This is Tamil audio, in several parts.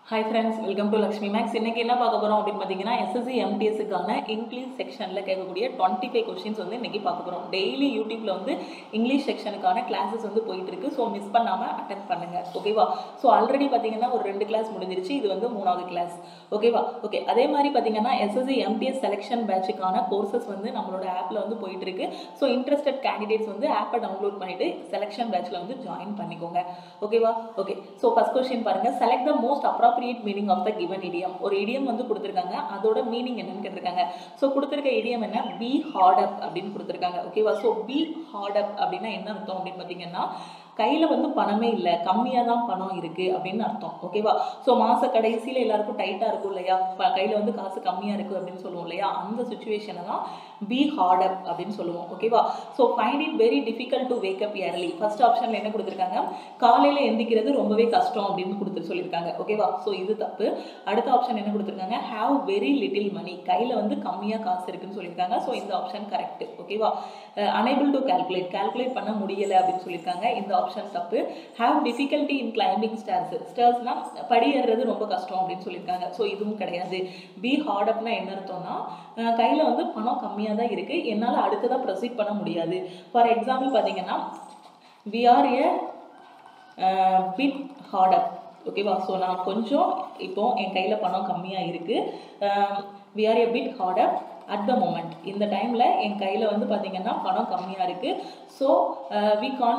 Hi friends welcome to Lakshmi maths இன்னைக்கு என்ன பார்க்க போகிறோம் அப்படின்னு பார்த்தீங்கன்னா எஸ்எஸ்சி எம்டிஎஸ்க்கான இங்கிலீஷ் செக்ஷனில் கேட்கக்கூடிய டுவெண்ட்டி ஃபைவ் கொஸ்டின்ஸ் வந்து இன்னைக்கு பார்க்க போகிறோம் டெய்லி யூடியூப்ல வந்து இங்கிலீஷ் செக்ஷனுக்கான கிளாஸஸ் வந்து போயிட்டு இருக்கு ஸோ மிஸ் பண்ணாமல் அட்டன் பண்ணுங்க ஓகேவா ஸோ ஆல்ரெடி பார்த்தீங்கன்னா ஒரு ரெண்டு கிளாஸ் முடிஞ்சிருச்சு இது வந்து மூணாவது கிளாஸ் ஓகேவா ஓகே அதே மாதிரி பார்த்தீங்கன்னா எஸ்எஸ்சி எம்டிஎஸ் செலெக்ஷன் பேட்சுக்கான கோர்சஸ் வந்து நம்மளோட ஆப்பில் வந்து போயிட்டு இருக்கு ஸோ இன்ட்ரெஸ்டட் கேண்டிடேட்ஸ் வந்து ஆப்பை டவுன்லோட் பண்ணிட்டு செலெக்ஷன் பேட்ச்ல வந்து ஜாயின் பண்ணிக்கோங்க ஓகேவா ஓகே ஸோ ஃபர்ஸ்ட் கொஸ்டின் பாருங்க select the most appropriate meaning of the given idiom ஒரு இடியம் வந்து கொடுத்துருக்காங்க அதோட மீனிங் என்னன்னு கேட்டிருக்காங்க ஸோ கொடுத்துருக்க இடியம் என்ன பி ஹார்ட் அப் அப்படின்னு கொடுத்துருக்காங்க ஓகேவா ஸோ பி ஹார்ட் அப் அப்படின்னா என்ன அர்த்தம் அப்படின்னு பார்த்தீங்கன்னா கையில் வந்து பணமே இல்லை கம்மியாக தான் பணம் இருக்குது அப்படின்னு அர்த்தம் ஓகேவா ஸோ மாத கடைசியில் எல்லாருக்கும் டைட்டாக இருக்கும் இல்லையா கையில் வந்து காசு கம்மியாக இருக்குது அப்படின்னு சொல்லுவோம் இல்லையா அந்த சுச்சுவேஷனை தான் பி ஹார்ட் அப் அப்படின்னு சொல்லுவோம் ஓகேவா so find it very difficult to wake up early first ஆப்ஷனில் என்ன கொடுத்துருக்காங்க காலையில் எந்திக்கிறது ரொம்பவே கஷ்டம் அப்படின்னு கொடுத்து சொல்லியிருக்காங்க ஓகேவா ஸோ இது தப்பு அடுத்த ஆப்ஷன் என்ன கொடுத்துருக்காங்க ஹாவ் வெரி லிட்டில் மணி கையில் வந்து கம்மியாக காசு இருக்குன்னு சொல்லியிருக்காங்க ஸோ இந்த ஆப்ஷன் கரெக்ட் ஓகேவா அனேபிள் டு கால்குலேட் கால்குலேட் பண்ண முடியலை அப்படின்னு சொல்லியிருக்காங்க இந்த ஆப்ஷன் தப்பு have difficulty in climbing stars ஸ்டார்ஸ்னா படி ஏறுறது ரொம்ப கஷ்டம் அப்படின்னு சொல்லியிருக்காங்க ஸோ இதுவும் கிடையாது பி ஹார்ட் அப்னா என்ன அர்த்தம்னா கையில் வந்து பணம் கம்மியாக தான் இருக்குது என்னால் அடுத்ததாக ப்ரொசீட் பண்ண முடியாது ஃபார் எக்ஸாம்பிள் பார்த்தீங்கன்னா we are a bit hard up ஓகேவா ஸோ நான் கொஞ்சம் இப்போ என் கையில் பணம் கம்மியாக இருக்குது we are a bit hard up at the moment இந்த டைமில் என் கையில் வந்து பார்த்தீங்கன்னா பணம் கம்மியாக இருக்குது so we can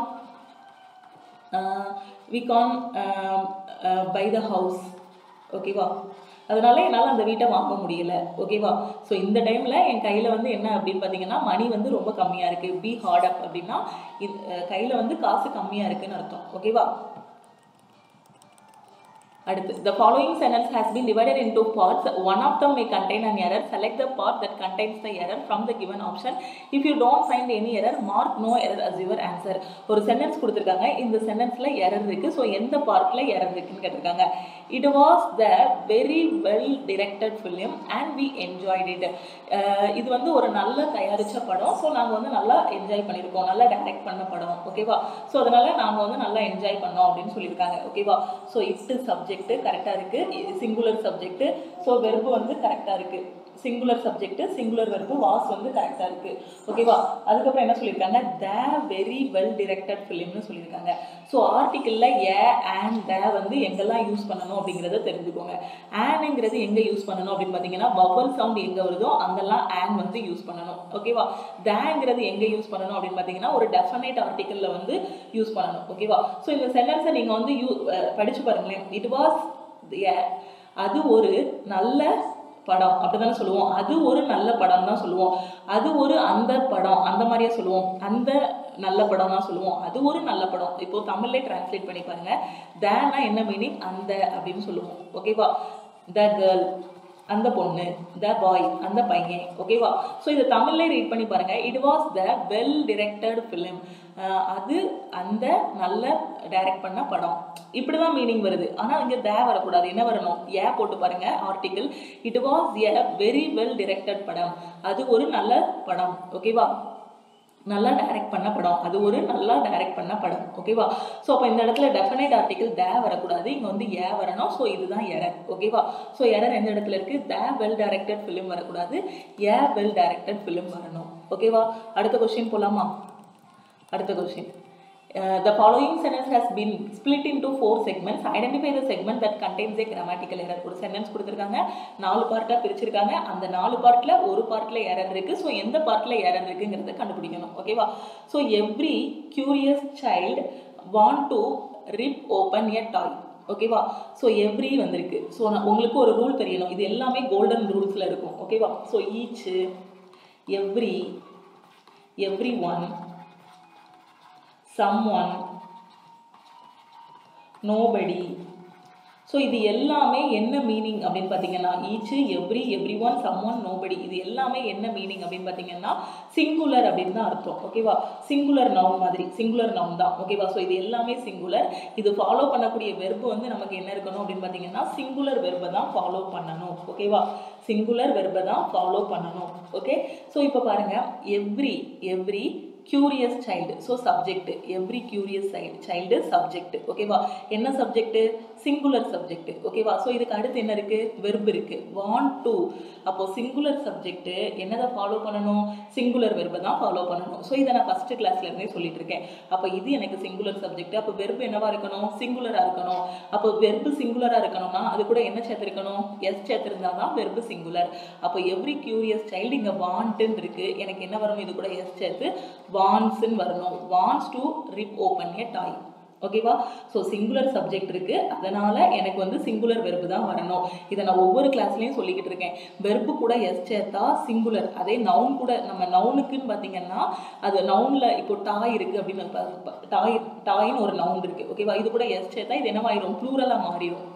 we can buy the house ஓகேவா அதனால என்னால் அந்த வீட்டை வாங்க முடியல ஓகேவா ஸோ இந்த டைமில் என் கையில் வந்து என்ன அப்படின்னு பார்த்தீங்கன்னா மணி வந்து ரொம்ப கம்மியாக இருக்குது பி ஹார்ட் அப் அப்படின்னா இது கையில் வந்து காசு கம்மியாக இருக்குன்னு அர்த்தம் ஓகேவா அடுத்து the following sentence has been divided into parts one of them may contain an error select the part that contains the error from the given option if you don't find any error mark no error as your answer ஒரு சென்டென்ஸ் கொடுத்துருக்காங்க இந்த சென்டென்ஸ்ல எரர் இருக்கு ஸோ எந்த பார்ட்ல எரர் இருக்குன்னு கேட்டிருக்காங்க it was the very well directed film and we enjoyed it இது வந்து ஒரு நல்ல தயாரிச்ச படம் ஸோ நாங்கள் வந்து நல்லா என்ஜாய் பண்ணியிருக்கோம் நல்லா டைரக்ட் பண்ண படம் ஓகேவா ஸோ அதனால நாங்கள் வந்து நல்லா என்ஜாய் பண்ணோம் அப்படின்னு சொல்லியிருக்காங்க ஓகேவா ஸோ இட்டு சப்ஜெக்ட் கரெக்டாக இருக்குது சிங்குலர் சப்ஜெக்ட் ஸோ வெர்பு வந்து கரெக்டாக இருக்குது singular subject singular verb was வந்து கரெக்டாக இருக்குது ஓகேவா அதுக்கப்புறம் என்ன சொல்லியிருக்காங்க த வெரி வெல் டிரெக்டட் ஃபிலிம்னு சொல்லியிருக்காங்க ஸோ ஆர்டிக்கிளில் ஏ அண்ட் த வந்து எங்கெல்லாம் யூஸ் பண்ணணும் அப்படிங்கிறத தெரிஞ்சுக்கோங்க ஆனுங்கிறது எங்கே யூஸ் பண்ணணும் அப்படின்னு பார்த்தீங்கன்னா பபல் சவுண்ட் எங்கே வருதோ அங்கெல்லாம் ஆன் வந்து யூஸ் பண்ணணும் ஓகேவா தேங்கிறது எங்கே யூஸ் பண்ணணும் அப்படின்னு பார்த்தீங்கன்னா ஒரு டெஃபனைட் ஆர்டிக்கிளில் வந்து யூஸ் பண்ணணும் ஓகேவா ஸோ இந்த சென்டென்ஸை நீங்கள் வந்து யூ படித்து பாருங்களேன் இட் வாஸ் அது ஒரு நல்ல படம் அப்படிதானே சொல்லுவோம் அது ஒரு நல்ல படம் தான் சொல்லுவோம் அது ஒரு அந்த படம் அந்த மாதிரியே சொல்லுவோம் அந்த நல்ல படம் தான் சொல்லுவோம் அது ஒரு நல்ல படம் இப்போ தமிழ்லே டிரான்ஸ்லேட் பண்ணி பாருங்க தேனா என்ன மீனிங் அந்த அப்படின்னு சொல்லுவோம் ஓகேவா த கேர்ள் அந்த பொண்ணு த பாய் அந்த பையன் ஓகேவா ஸோ இதை தமிழ்லே ரீட் பண்ணி பாருங்க it was the well directed film அது அந்த நல்ல டைரக்ட் பண்ண படம் இப்படி தான் மீனிங் வருது ஆனால் இங்கே தே வரக்கூடாது என்ன வரணும் ஏ போட்டு பாருங்க article it was a very well directed படம் அது ஒரு நல்ல படம் ஓகேவா நல்லா டைரக்ட் பண்ண படம் அது ஒரு நல்லா டைரக்ட் பண்ண படம் ஓகேவா ஸோ அப்போ இந்த இடத்துல டெஃபினைட் ஆர்டிக்கல் தே வரக்கூடாது இங்கே வந்து ஏ வரணும் ஸோ இதுதான் எரர் ஓகேவா ஸோ எரர் எந்த இடத்துல இருக்குது த வெல் டைரக்டட் ஃபிலிம் வரக்கூடாது ஏ வெல் டைரக்டட் ஃபிலிம் வரணும் ஓகேவா அடுத்த கொஸ்டின் போகலாமா அடுத்த question Uh, the following sentence has been split into four segments. Identify the segment that contains a grammatical error. ஒரு சென்டென்ஸ் கொடுத்துருக்காங்க நாலு பார்ட்டாக பிரிச்சிருக்காங்க அந்த நாலு பார்ட்டில் ஒரு பார்ட்டில் எரர் இருக்குது ஸோ எந்த பார்ட்டில் எரர் இருக்குங்கிறத கண்டுபிடிக்கணும் ஓகேவா so every curious child want to rip open a toy ஓகேவா ஸோ எவ்ரி வந்திருக்கு ஸோ நான் உங்களுக்கு ஒரு ரூல் தெரியணும் இது எல்லாமே கோல்டன் ரூல்ஸில் இருக்கும் ஓகேவா so each every everyone someone nobody so இது எல்லாமே என்ன மீனிங் அப்படின்னு பார்த்தீங்கன்னா each every everyone someone nobody இது எல்லாமே என்ன மீனிங் அப்படின்னு பார்த்தீங்கன்னா சிங்குலர் அப்படின்னு தான் அர்த்தம் ஓகேவா சிங்குலர் நவுன் மாதிரி சிங்குலர் நவுன் தான் ஓகேவா ஸோ இது எல்லாமே சிங்குலர் இது ஃபாலோ பண்ணக்கூடிய வெர்பு வந்து நமக்கு என்ன இருக்கணும் அப்படின்னு பார்த்தீங்கன்னா சிங்குலர் வெர்பை தான் ஃபாலோ பண்ணணும் ஓகேவா சிங்குலர் வெர்பை தான் ஃபாலோ பண்ணணும் ஓகே ஸோ இப்போ பாருங்கள் every every curious child so subject every curious child child subject ஓகேவா என்ன சப்ஜெக்ட் சிங்குலர் சப்ஜெக்ட் ஓகேவா ஸோ இதுக்கு அடுத்து என்ன இருக்கு வெர்ப் இருக்கு வாண்ட் டு அப்போ சிங்குலர் சப்ஜெக்ட் என்னதை ஃபாலோ பண்ணணும் சிங்குலர் வெர்பை தான் ஃபாலோ பண்ணணும் ஸோ இதை நான் ஃபர்ஸ்ட் கிளாஸ்ல இருந்தே சொல்லிட்டு இருக்கேன் அப்போ இது எனக்கு சிங்குலர் சப்ஜெக்ட் அப்போ வெர்ப் என்னவா இருக்கணும் சிங்குலரா இருக்கணும் அப்போ வெர்பு சிங்குலரா இருக்கணும்னா அது கூட என்ன சேர்த்திருக்கணும் எஸ் சேர்த்திருந்தா தான் வெர்பு சிங்குலர் அப்போ எவ்ரி கியூரியஸ் சைல்டு இங்கே வாண்ட்டுன்னு இருக்கு எனக்கு என்ன வரணும் இது கூட எஸ் சேர்த்து வான்ஸ்ன்னு வரணும் wants to rip open a toy ஓகேவா ஸோ சிங்குலர் சப்ஜெக்ட் இருக்கு அதனால எனக்கு வந்து சிங்குலர் வெர்பு தான் வரணும் இதை நான் ஒவ்வொரு கிளாஸ்லையும் சொல்லிக்கிட்டு இருக்கேன் வெர்பு கூட எஸ் சேர்த்தா சிங்குலர் அதே நவுன் கூட நம்ம நவுனுக்குன்னு பார்த்தீங்கன்னா அது நவுன்ல இப்போ டாய் இருக்கு அப்படின்னு ப- ப- டாய் டாய்னு ஒரு நவுன் இருக்கு ஓகேவா இது கூட எஸ் சேர்த்தா இது என்னவாயிரும் ப்ளூரலா மாறிடும்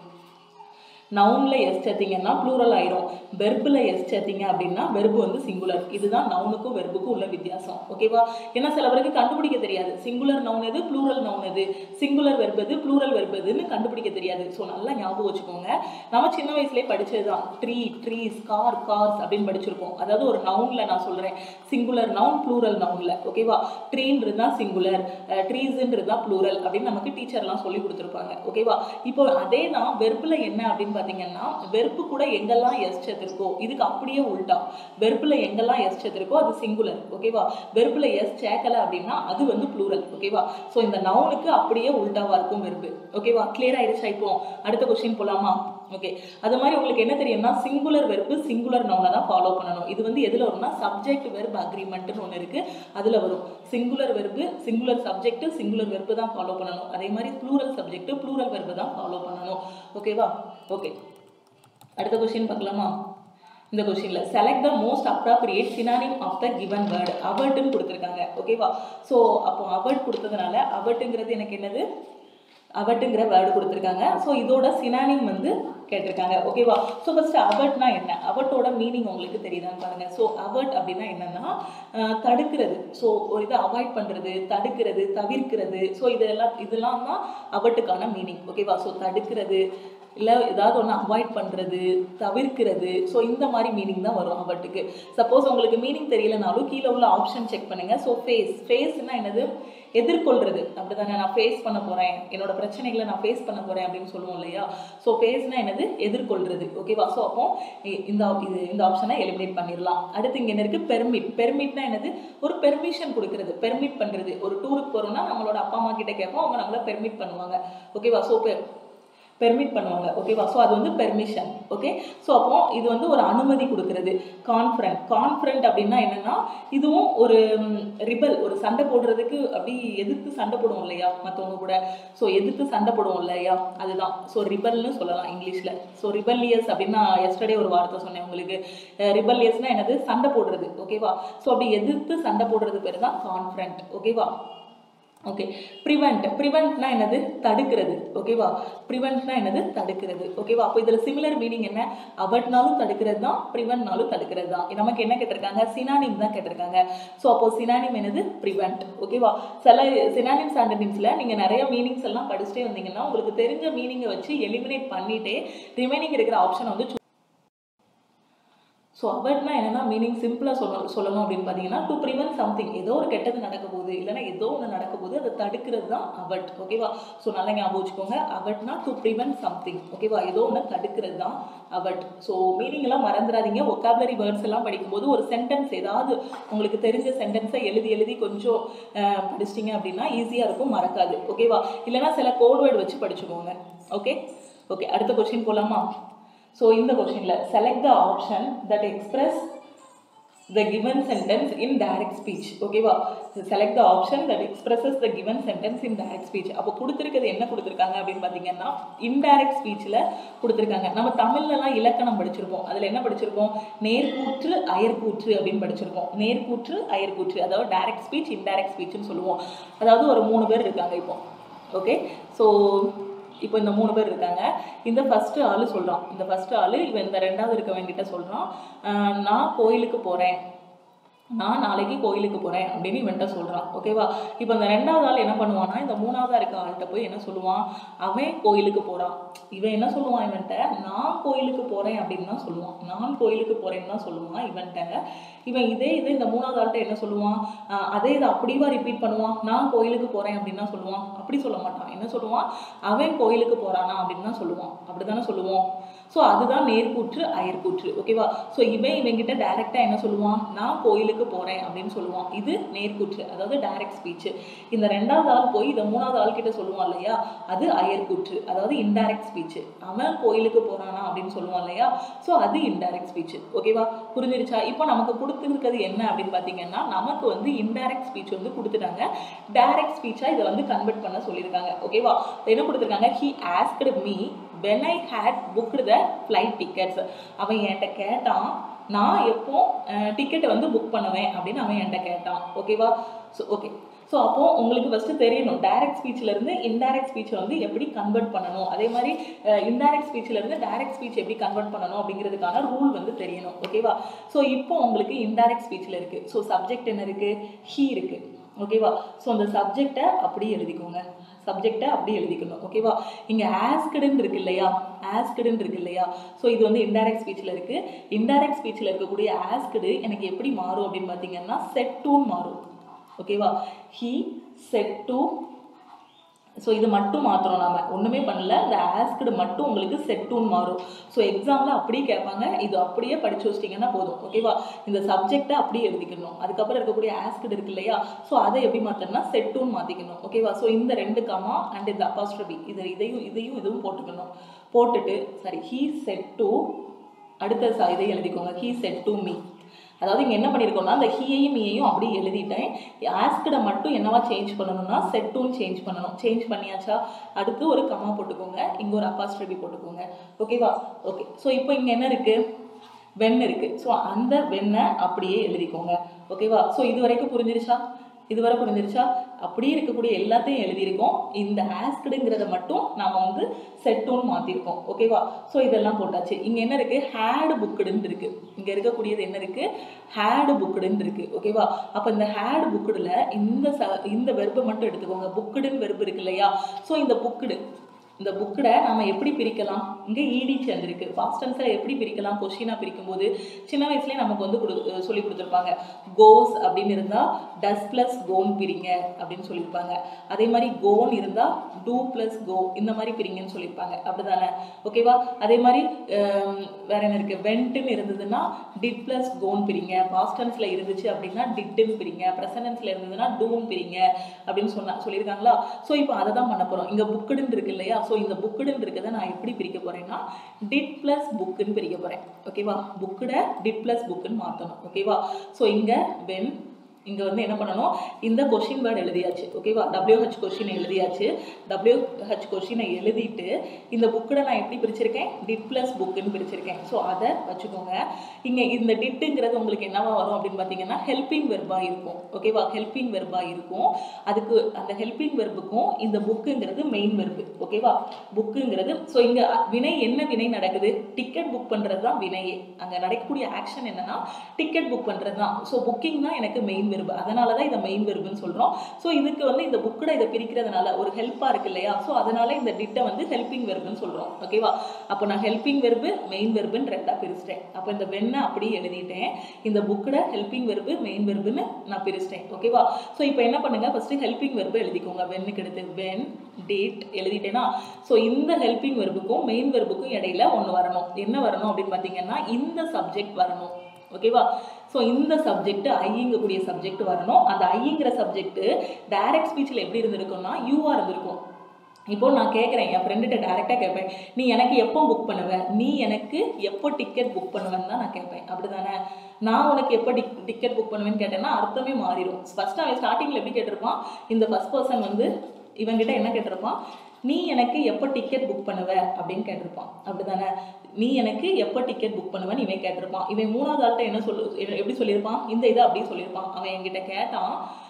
நவுன்ல எஸ் சேர்த்தீங்கன்னா ப்ளூரல் ஆயிரும் வெர்பில் எஸ் சேர்த்தீங்க அப்படின்னா வெர்பு வந்து சிங்குலர் இதுதான் நவுனுக்கும் வெர்புக்கும் உள்ள வித்தியாசம் ஓகேவா ஏன்னா சில பேருக்கு கண்டுபிடிக்க தெரியாது சிங்குலர் நவுன் எது ப்ளூரல் நவுன் எது சிங்குலர் வெர்பு எது ப்ளூரல் வெர்பு எதுன்னு கண்டுபிடிக்க தெரியாது ஸோ நல்லா ஞாபகம் வச்சுக்கோங்க நம்ம சின்ன வயசுலேயே படிச்சது தான் ட்ரீ ட்ரீஸ் கார் கார்ஸ் அப்படின்னு படிச்சிருக்கோம் அதாவது ஒரு நவுன்ல நான் சொல்றேன் சிங்குலர் நவுன் ப்ளூரல் நவுன்ல ஓகேவா ட்ரீன்றது தான் சிங்குலர் ட்ரீஸ்ன்றது தான் ப்ளூரல் அப்படின்னு நமக்கு டீச்சர்லாம் சொல்லி கொடுத்துருப்பாங்க ஓகேவா இப்போ அதே தான் வெர்பில் என்ன அப்படின்னு பார்த்தீங்கன்னா வெர்பு கூட எங்கெல்லாம் எஸ் சேர்த்திருக்கோ இதுக்கு அப்படியே உல்டா வெர்பில் எங்கெல்லாம் எஸ் சேர்த்திருக்கோ அது சிங்குலர் ஓகேவா வெர்பில் எஸ் சேர்க்கல அப்படின்னா அது வந்து ப்ளூரல் ஓகேவா ஸோ இந்த நவுனுக்கு அப்படியே உல்டாவா இருக்கும் வெர்பு ஓகேவா கிளியர் ஆயிடுச்சா இப்போ அடுத்த கொஸ்டின் போலாமா ஓகே அது மாதிரி உங்களுக்கு என்ன தெரியும்னா சிங்குலர் வெர்பு சிங்குலர் நவுனை தான் ஃபாலோ பண்ணணும் இது வந்து எதுல வரும்னா சப்ஜெக்ட் வெர்ப் அக்ரிமெண்ட்னு ஒன்று இருக்கு அதுல வரும் singular verb singular subject singular verb தான் ஃபாலோ பண்ணணும் அதே மாதிரி ப்ளூரல் சப்ஜெக்ட் ப்ளூரல் வெர்பு தான் ஃபாலோ பண்ணணும் ஓகேவா ஓகே அடுத்த கொஸ்டின் பார்க்கலாமா இந்த கொஸ்டின்ல select the most appropriate synonym of the given word அவர்ட்னு கொடுத்துருக்காங்க ஓகேவா ஸோ அப்போ அவர்ட் கொடுத்ததுனால அவர்ட்டுங்கிறது எனக்கு என்னது அவட்டுங்கிற வேர்டு கொடுத்துருக்காங்க ஸோ இதோட சினானிம் வந்து கேட்டிருக்காங்க ஓகேவா ஸோ ஃபர்ஸ்ட் அவர்ட்னா என்ன அவட்டோட மீனிங் உங்களுக்கு தெரியுதான்னு பாருங்க ஸோ அவர்ட் அப்படின்னா என்னன்னா அஹ், தடுக்கிறது ஸோ ஒரு இதை அவாய்ட் பண்ணுறது தடுக்கிறது தவிர்க்கிறது ஸோ இதெல்லாம் இதெல்லாம் தான் அவட்டுக்கான மீனிங் ஓகேவா ஸோ தடுக்கிறது இல்லை ஏதாவது ஒன்று அவாய்ட் பண்ணுறது தவிர்க்கிறது ஸோ இந்த மாதிரி மீனிங் தான் வரும் அவட்டுக்கு சப்போஸ் உங்களுக்கு மீனிங் தெரியலனாலும் கீழே உள்ள ஆப்ஷன் செக் பண்ணுங்க ஸோ ஃபேஸ் ஃபேஸ்னா என்னது எதிர்கொள்றது அப்படிதானே நான் ஃபேஸ் பண்ண போறேன் என்னோட பிரச்சனைகளை நான் ஃபேஸ் பண்ண போறேன் அப்படின்னு சொல்லுவோம் இல்லையா ஸோ ஃபேஸ்னா என்னது எதிர்கொள்றது ஓகேவா ஸோ அப்போ இ- இந்த op- இது இந்த ஆப்ஷனை எலிமினேட் பண்ணிடலாம் அடுத்து இங்க என்ன இருக்கு பெர்மிட் பெர்மிட்னா என்னது ஒரு பெர்மிஷன் கொடுக்கறது பெர்மிட் பண்றது ஒரு டூருக்கு போறோம்னா நம்மளோட அப்பா அம்மா கிட்ட கேட்போம் அவங்க நம்மள பெர்மிட் பண்ணுவாங்க ஓகேவா ஸோ பெர்மிட் பண்ணுவாங்க ஓகேவா ஸோ அது வந்து பெர்மிஷன் ஓகே ஸோ அப்போ இது வந்து ஒரு அனுமதி கொடுக்கறது கான்ஃபரண்ட் கான்ஃபரண்ட் அப்படின்னா என்னன்னா இதுவும் ஒரு ரிபல் ஒரு சண்டை போடுறதுக்கு அப்படி எதிர்த்து சண்டை போடுவோம் இல்லையா மற்றவங்க கூட ஸோ எதிர்த்து சண்டை போடுவோம் இல்லையா அதுதான் ஸோ ரிபல்னு சொல்லலாம் இங்கிலீஷில் ஸோ ரிபல்லியஸ் அப்படின்னா எஸ்டர்டே ஒரு வார்த்தை சொன்னேன் உங்களுக்கு ரிபல்லியஸ்னா என்னது சண்டை போடுறது ஓகேவா ஸோ அப்படி எதிர்த்து சண்டை போடுறது பேர் தான் கான்ஃபரண்ட் ஓகேவா ஓகே ப்ரிவெண்ட் ப்ரிவெண்ட்னா என்னது தடுக்கிறது ஓகேவா ப்ரிவெண்ட்னா என்னது தடுக்கிறது ஓகேவா அப்போ இதில் சிமிலர் மீனிங் என்ன அவட்னாலும் தடுக்கிறது தான் ப்ரிவெண்ட்னாலும் தடுக்கிறது தான் நமக்கு என்ன கேட்டிருக்காங்க சினானிம் தான் கேட்டிருக்காங்க ஸோ அப்போ சினானிம் என்னது ப்ரிவெண்ட் ஓகேவா சில சினானிம்ஸ் ஆண்டனிம்ஸில் நீங்கள் நிறைய மீனிங்ஸ் எல்லாம் படிச்சுட்டே வந்தீங்கன்னா உங்களுக்கு தெரிஞ்ச மீனிங்கை வச்சு எலிமினேட் பண்ணிட்டே ரிமைனிங் இருக்கிற ஆப்ஷனை வந்து ஸோ அவர்ட்னா என்னன்னா மீனிங் சிம்பிளாக சொல்ல சொல்லணும் அப்படின்னு பார்த்தீங்கன்னா டு ப்ரிவென்ட் சம்திங் ஏதோ ஒரு கெட்டது நடக்க போகுது இல்லைன்னா ஏதோ ஒன்று நடக்க போகுது அதை தடுக்கிறது தான் அவட் ஓகேவா ஸோ நல்லா ஞாபகம் வச்சுக்கோங்க அவட்னா டு ப்ரிவென்ட் சம்திங் ஓகேவா ஏதோ ஒன்று தடுக்கிறது தான் அவட் ஸோ மீனிங் எல்லாம் மறந்துடாதீங்க ஒக்காபுலரி வேர்ட்ஸ் எல்லாம் படிக்கும்போது ஒரு சென்டென்ஸ் ஏதாவது உங்களுக்கு தெரிஞ்ச சென்டென்ஸை எழுதி எழுதி கொஞ்சம் அஹ், படிச்சிட்டிங்க அப்படின்னா ஈஸியாக இருக்கும் மறக்காது ஓகேவா இல்லைன்னா சில கோட் வேர்டு வச்சு படிச்சுக்கோங்க ஓகே ஓகே அடுத்த கொஸ்டின் போகலாமா ஸோ இந்த கொஸ்டினில் select the option that express the given sentence in direct speech ஓகேவா select the option that expresses the given sentence in direct speech அப்போ கொடுத்துருக்கிறது என்ன கொடுத்துருக்காங்க அப்படின்னு பார்த்தீங்கன்னா indirect speechல கொடுத்துருக்காங்க நம்ம தமிழ்லலாம் இலக்கணம் படிச்சிருப்போம் அதில் என்ன படிச்சிருப்போம் நேர்கூற்று அயர்கூற்று அப்படின்னு படிச்சிருப்போம் நேர்கூற்று அயர்கூற்று அதாவது டைரக்ட் ஸ்பீச் இன்டைரக்ட் ஸ்பீச்னு சொல்லுவோம் அதாவது ஒரு மூணு பேர் இருக்காங்க இப்போ ஓகே ஸோ இப்போ இந்த மூணு பேர் இருக்காங்க இந்த ஃபஸ்ட்டு ஆள் சொல்கிறான் இந்த ஃபஸ்ட்டு ஆள் இவன் இந்த ரெண்டாவது இருக்கவங்கிட்ட சொல்கிறான் நான் கோயிலுக்கு போகிறேன் நான் நாளைக்கு கோயிலுக்கு போகிறேன் அப்படின்னு இவன்கிட்ட சொல்கிறான் ஓகேவா இப்போ இந்த ரெண்டாவது ஆள் என்ன பண்ணுவான்னா இந்த மூணாவதா இருக்க ஆள்கிட்ட போய் என்ன சொல்லுவான் அவன் கோயிலுக்கு போகிறான் இவன் என்ன சொல்லுவான் இவன்கிட்ட நான் கோயிலுக்கு போகிறேன் அப்படின்னு தான் சொல்லுவான் நான் கோயிலுக்கு போகிறேன்னு தான் சொல்லுவான் இவன்கிட்ட இவன் இதே இதே இந்த மூணாவது ஆள்கிட்ட என்ன சொல்லுவான் ஆஹ் அதே இதை அப்படிவா ரிப்பீட் பண்ணுவான் நான் கோயிலுக்கு போகிறேன் அப்படின்னு தான் சொல்லுவான் அப்படி சொல்ல மாட்டான் என்ன சொல்லுவான் அவன் கோயிலுக்கு போகிறானா அப்படின்னு தான் சொல்லுவான் அப்படி தானே சொல்லுவோம் ஸோ அதுதான் நேர்கூற்று அயர்கூற்று ஓகேவா ஸோ இவன் இவங்கிட்ட டைரெக்டாக என்ன சொல்லுவான் நான் கோயிலுக்கு போகிறேன் அப்படின்னு சொல்லுவான் இது நேர்கூற்று அதாவது டைரக்ட் ஸ்பீச் இந்த ரெண்டாவது ஆள் போய் இந்த மூணாவது ஆள் கிட்ட சொல்லுவான் இல்லையா அது அயர்கூற்று அதாவது இன்டைரக்ட் ஸ்பீச் அவன் கோயிலுக்கு போகிறானா அப்படின்னு சொல்லுவான் இல்லையா ஸோ அது இன்டைரக்ட் ஸ்பீச் ஓகேவா புரிஞ்சிருச்சா இப்போ நமக்கு கொடுத்துருக்கிறது என்ன அப்படின்னு பார்த்தீங்கன்னா நமக்கு வந்து இன்டைரக்ட் ஸ்பீச் வந்து கொடுத்துட்டாங்க டைரக்ட் ஸ்பீச்சாக இதை வந்து கன்வெர்ட் பண்ண சொல்லியிருக்காங்க ஓகேவா என்ன கொடுத்துருக்காங்க he asked me when I had booked the flight tickets அவன் என்கிட்ட கேட்டான் நான் எப்போ டிக்கெட்டை வந்து புக் பண்ணுவேன் அப்படின்னு அவன் என்கிட்ட கேட்டான் ஓகேவா ஸோ ஓகே ஸோ அப்போ உங்களுக்கு ஃபஸ்ட்டு தெரியணும் டைரக்ட் ஸ்பீச்லேருந்து இன்டைரக்ட் ஸ்பீச்சை வந்து எப்படி கன்வெர்ட் பண்ணணும் அதே மாதிரி இன்டைரக்ட் ஸ்பீச்லேருந்து டைரக்ட் ஸ்பீச் எப்படி கன்வெர்ட் பண்ணணும் அப்படிங்கிறதுக்கான ரூல் வந்து தெரியணும் ஓகேவா ஸோ இப்போ உங்களுக்கு இன்டைரக்ட் ஸ்பீச்சில் இருக்குது ஸோ சப்ஜெக்ட் என்ன இருக்குது ஹீ இருக்குது ஓகேவா ஸோ அந்த சப்ஜெக்டை அப்படியே எழுதிக்கோங்க சப்ஜெக்டை அப்படியே எழுதிக்கணும் ஓகேவா இங்கே ஆஸ்கடுன்னு இருக்கு இல்லையா ஆஸ்கடுன்னு இருக்கு இல்லையா ஸோ இது வந்து இன்டைரக்ட் ஸ்பீச்சில் இருக்குது இன்டைரக்ட் ஸ்பீச்சில் இருக்கக்கூடிய ஆஸ்கடு எனக்கு எப்படி மாறும் அப்படின்னு பார்த்தீங்கன்னா செட் டூன்னு மாறும் ஓகேவா ஹீ செட் டு ஸோ இது மட்டும் மாற்றுறோம் நாம ஒன்றுமே பண்ணல இந்த ஆஸ்க்டு மட்டும் உங்களுக்கு செட் டூன் மாறும் ஸோ எக்ஸாமில் அப்படியே கேட்பாங்க இது அப்படியே படிச்சு வச்சிட்டிங்கன்னா போதும் ஓகேவா இந்த சப்ஜெக்டை அப்படியே எழுதிக்கணும் அதுக்கப்புறம் இருக்கக்கூடிய ஆஸ்க்டு இருக்கு இல்லையா ஸோ அதை எப்படி மாற்றணும்னா செட் டூன் மாற்றிக்கணும் ஓகேவா ஸோ இந்த ரெண்டு கமா அண்ட் இந்த அப்பாஸ்ட்ரபி இது இதையும் இதையும் இதுவும் போட்டுக்கணும் போட்டுட்டு சாரி ஹீ செட் டு அடுத்த ச இதை எழுதிக்கோங்க ஹீ செட் டு மீ அதாவது இங்கே என்ன பண்ணியிருக்கோம்னா அந்த ஹீயையும் மீயையும் அப்படியே எழுதிட்டேன் ஆஸ்கிட மட்டும் என்னவா சேஞ்ச் பண்ணணும்னா செட்டுன்னு சேஞ்ச் பண்ணணும் சேஞ்ச் பண்ணியாச்சா அடுத்து ஒரு கமா போட்டுக்கோங்க இங்கே ஒரு அப்பாஸ்ட்ரபி போட்டுக்கோங்க ஓகேவா ஓகே ஸோ இப்போ இங்கே என்ன இருக்குது வெண் இருக்குது ஸோ அந்த வெண்ணை அப்படியே எழுதிக்கோங்க ஓகேவா ஸோ இது வரைக்கும் புரிஞ்சிருச்சா இதுவரை புரிஞ்சிருச்சா அப்படியே இருக்கக்கூடிய எல்லாத்தையும் எழுதியிருக்கோம் இந்த ஆஸ்க்டுங்கிறத மட்டும் நாம வந்து செட்டோன்னு மாற்றிருக்கோம் ஓகேவா ஸோ இதெல்லாம் போட்டாச்சு இங்கே என்ன இருக்குது ஹேடு புக்குடுன்னு இருக்குது இங்கே இருக்கக்கூடியது என்ன இருக்குது ஹேடு புக்குடுன்னு இருக்குது ஓகேவா அப்போ இந்த ஹேடு புக்குடில் இந்த ச இந்த வெர்பை மட்டும் எடுத்துக்கோங்க புக்குடுன்னு வெர்பு இருக்கு இல்லையா ஸோ இந்த புக்குடு இந்த புக்கடை நம்ம எப்படி பிரிக்கலாம் இங்கே இடி சேர்ந்துருக்கு பாஸ்ட் டென்ஸில் எப்படி பிரிக்கலாம் கொஷினாக பிரிக்கும்போது சின்ன வயசுலேயே நமக்கு வந்து கொடு சொல்லி கொடுத்துருப்பாங்க கோஸ் அப்படின்னு இருந்தால் டஸ் ப்ளஸ் கோன் பிரிங்க அப்படின்னு சொல்லியிருப்பாங்க அதே மாதிரி கோன் இருந்தால் டூ ப்ளஸ் கோ இந்த மாதிரி பிரிங்கன்னு சொல்லியிருப்பாங்க அப்படிதானே ஓகேவா அதே மாதிரி ஹம், வேற என்ன இருக்குது வென்ட்டுன்னு இருந்ததுன்னா டிட் ப்ளஸ் கோன் பிரிங்க பாஸ்ட் டென்ஸில் இருந்துச்சு அப்படின்னா டிட்டுன்னு பிரிங்க ப்ரெசன்டென்ஸில் இருந்ததுன்னா டூன் பிரிங்க அப்படின்னு சொன்னா சொல்லியிருக்காங்களா ஸோ இப்போ அதை தான் பண்ண போகிறோம் இங்கே புக்குடுன்னு இருக்கு இல்லையா ஸோ இந்த புக்குடுன்னு இருக்கிறத நான் எப்படி பிரிக்க போகிறேன்னா டிட் ப்ளஸ் புக்குன்னு பிரிக்க போகிறேன் ஓகேவா புக்குட டிட் ப்ளஸ் புக்குன்னு மாற்றணும் ஓகேவா ஸோ இங்கே வென் இங்கே வந்து என்ன பண்ணணும் இந்த கொஷின் வேர்டு எழுதியாச்சு ஓகேவா WH கொஷின் எழுதியாச்சு WH கொஷினை எழுதிட்டு இந்த புக்கில் நான் எப்படி பிரிச்சிருக்கேன் டிட் ப்ளஸ் புக்குன்னு பிரிச்சிருக்கேன் ஸோ அதை வச்சுக்கோங்க இங்கே இந்த டிட்டுங்கிறது உங்களுக்கு என்னவா வரும் அப்படின்னு பார்த்தீங்கன்னா ஹெல்பிங் வெர்பாக இருக்கும் ஓகேவா ஹெல்பிங் வெர்பாக இருக்கும் அதுக்கு அந்த ஹெல்பிங் வெர்புக்கும் இந்த புக்குங்கிறது மெயின் வெர்பு ஓகேவா புக்குங்கிறது ஸோ இங்கே வினை என்ன வினை நடக்குது டிக்கெட் புக் பண்ணுறது தான் வினையே அங்கே நடக்கக்கூடிய ஆக்ஷன் என்னன்னா டிக்கெட் புக் பண்ணுறது தான் ஸோ புக்கிங் தான் எனக்கு மெயின் வெர்பு அதனால தான் இதை மெயின் வெர்புன்னு சொல்கிறோம் ஸோ இதுக்கு வந்து இந்த புக்கில் இதை பிரிக்கிறதுனால ஒரு ஹெல்ப்பாக இருக்கு இல்லையா ஸோ அதனால இந்த டிட்டை வந்து ஹெல்பிங் வெர்புன்னு சொல்கிறோம் ஓகேவா அப்போ நான் ஹெல்பிங் வெர்பு மெயின் வெர்புன்னு ரெண்டாக பிரிச்சிட்டேன் அப்போ இந்த வெண்ணை அப்படியே எழுதிட்டேன் இந்த புக்கில் ஹெல்பிங் வெர்பு மெயின் வெர்புன்னு நான் பிரிச்சிட்டேன் ஓகேவா ஸோ இப்போ என்ன பண்ணுங்க ஃபஸ்ட்டு ஹெல்பிங் வெர்பு எழுதிக்கோங்க வென்னுக்கு எடுத்து வென் டேட் எழுதிட்டேனா ஸோ இந்த ஹெல்பிங் வெர்புக்கும் மெயின் வெர்புக்கும் இடையில ஒன்று வரணும் என்ன வரணும் அப்படின்னு பார்த்தீங்கன்னா இந்த சப்ஜெக்ட் வரணும் ஓகேவா ஸோ இந்த சப்ஜெக்ட் ஐங்கக்கூடிய சப்ஜெக்ட் வரணும் அந்த ஐங்கிற சப்ஜெக்ட் டைரக்ட் ஸ்பீச்சில் எப்படி இருந்திருக்கும்னா யூஆர் இருந்திருக்கும் இப்போ நான் கேட்குறேன் என் ஃப்ரெண்டுகிட்ட டேரெக்டாக கேட்பேன் நீ எனக்கு எப்போ புக் பண்ணுவ நீ எனக்கு எப்போ டிக்கெட் புக் பண்ணுவேன்னு தான் நான் கேட்பேன் அப்படிதானே நான் உனக்கு எப்போ டிக் டிக்கெட் புக் பண்ணுவேன்னு கேட்டேன்னா அர்த்தமே மாறிடும் ஃபர்ஸ்ட் அவன் ஸ்டார்டிங்கில் எப்படி கேட்டிருப்பான் இந்த ஃபர்ஸ்ட் பர்சன் வந்து இவன்கிட்ட என்ன கேட்டிருப்பான் நீ எனக்கு எப்போ டிக்கெட் புக் பண்ணுவ அப்படின்னு கேட்டிருப்பான் அப்படிதானே நீ எனக்கு எப்போ டிக்கெட் புக் பண்ணுவேன்னு இவன் கேட்டிருப்பான் இவன் மூணாவது ஆள்கிட்ட என்ன சொல்லு என்ன- எப்படி சொல்லியிருப்பான் இந்த இதை அப்படியே சொல்லியிருப்பான் அவன் என்கிட்ட கேட்டான்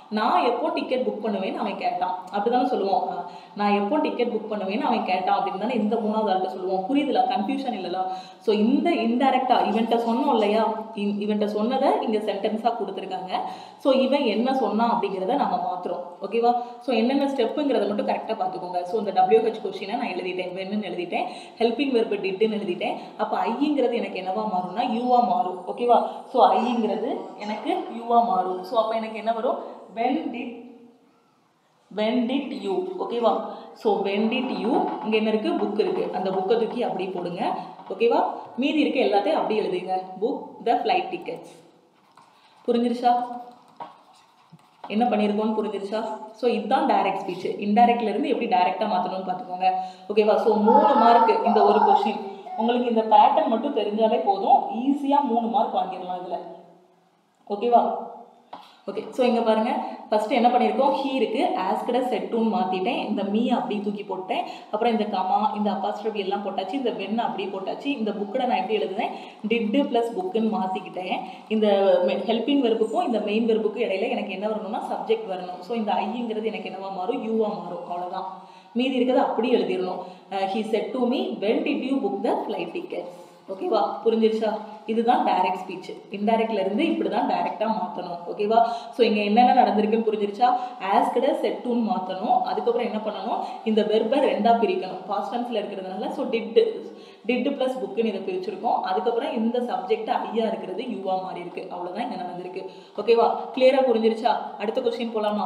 நான் எப்போ டிக்கெட் புக் பண்ணுவேன்னு அவன் கேட்டான் அப்படிதானே சொல்லுவோம் அஹ் நான் எப்போ டிக்கெட் புக் பண்ணுவேன்னு அவன் கேட்டான் அப்படின்னு தானே இந்த மூணாவது ஆள்கிட்ட சொல்லுவோம் புரியுதுல கன்ஃபியூஷன் இல்லைல்ல ஸோ இந்த இன்டைரக்டா இவன்ட்ட சொன்னோம் இல்லையா இ- இவன்ட்ட சொன்னதை இங்க சென்டென்ஸாக கொடுத்துருக்காங்க ஸோ இவன் என்ன சொன்னான் அப்படிங்கிறத நம்ம மாத்துறோம் ஓகேவா ஸோ என்னென்ன ஸ்டெப்புங்கிறத மட்டும் கரெக்டாக பார்த்துக்கோங்க ஸோ இந்த டபிள்யூஹெச் கொஸ்டினை நான் எழுதிட்டேன் வென்னு எழுதிட்டேன் ஹெல்பிங் வெர்பு டிட்டுன்னு எழுதிட்டேன் அப்போ ஐங்கிறது எனக்கு என்னவா மாறும்னா யூவா மாறும் ஓகேவா ஸோ ஐங்கிறது எனக்கு யூவா மாறும் ஸோ அப்போ எனக்கு என்ன வரும் when did when did you ஓகேவா ஸோ வென் டிட் யூ இங்கே என்ன இருக்குது புக் இருக்குது அந்த புக்கை தூக்கி அப்படியே போடுங்க ஓகேவா மீதி இருக்க எல்லாத்தையும் அப்படியே எழுதுங்க புக் த ஃப்ளைட் டிக்கெட்ஸ் புரிஞ்சிருச்சா என்ன பண்ணியிருக்கோம்னு புரிஞ்சிருச்சா ஸோ இதுதான் டைரக்ட் ஸ்பீச் இன்டைரக்ட்ல இருந்து எப்படி டைரக்டாக மாற்றணும்னு பார்த்துக்கோங்க ஓகேவா ஸோ மூணு மார்க் இந்த ஒரு கொஷின் உங்களுக்கு இந்த பேட்டர்ன் மட்டும் தெரிஞ்சாலே போதும் ஈஸியாக மூணு மார்க் வாங்கிடலாம் இதில் ஓகேவா ஓகே ஸோ இங்கே பாருங்க ஃபர்ஸ்ட் என்ன பண்ணியிருக்கோம் ஹீ இருக்கு ஆஸ்கட செட்டுன்னு மாற்றிட்டேன் இந்த மீ அப்படியே தூக்கி போட்டேன் அப்புறம் இந்த கமா இந்த அப்பாஸ்ட்ரபி எல்லாம் போட்டாச்சு இந்த வெண்ணை அப்படியே போட்டாச்சு இந்த புக்கில் நான் எப்படி எழுதுனேன் டிட்டு ப்ளஸ் புக்குன்னு மாற்றிக்கிட்டேன் இந்த ஹெல்பிங் வெர்புக்கும் இந்த மெயின் வெர்புக்கும் இடையில எனக்கு என்ன வரணும்னா சப்ஜெக்ட் வரணும் ஸோ இந்த ஐங்கிறது எனக்கு என்னவா மாறும் யூவா மாறும் அவ்வளோதான் மீதி இருக்கிறத அப்படியே எழுதிடணும் he said to me when did you book the flight ticket ஓகேவா புரிஞ்சிருச்சா இதுதான் டைரக்ட் ஸ்பீச் இன்டைரக்ட்ல இருந்து இப்படி தான் டைரக்டா மாத்தணும் ஓகேவா ஸோ இங்க என்னென்ன நடந்திருக்குன்னு புரிஞ்சிருச்சா ஆஸ்கட செட்டுன்னு மாத்தணும் அதுக்கப்புறம் என்ன பண்ணணும் இந்த வெர்பை ரெண்டா பிரிக்கணும் பாஸ்ட் டென்ஸ்ல இருக்கிறதுனால ஸோ டிட் டிட் பிளஸ் புக்குன்னு இதை பிரிச்சிருக்கோம் அதுக்கப்புறம் இந்த சப்ஜெக்ட் ஐயா இருக்கிறது யூவா மாறி இருக்கு அவ்வளவுதான் இங்க நடந்திருக்கு ஓகேவா கிளியரா புரிஞ்சிருச்சா அடுத்த கொஸ்டின் போலாமா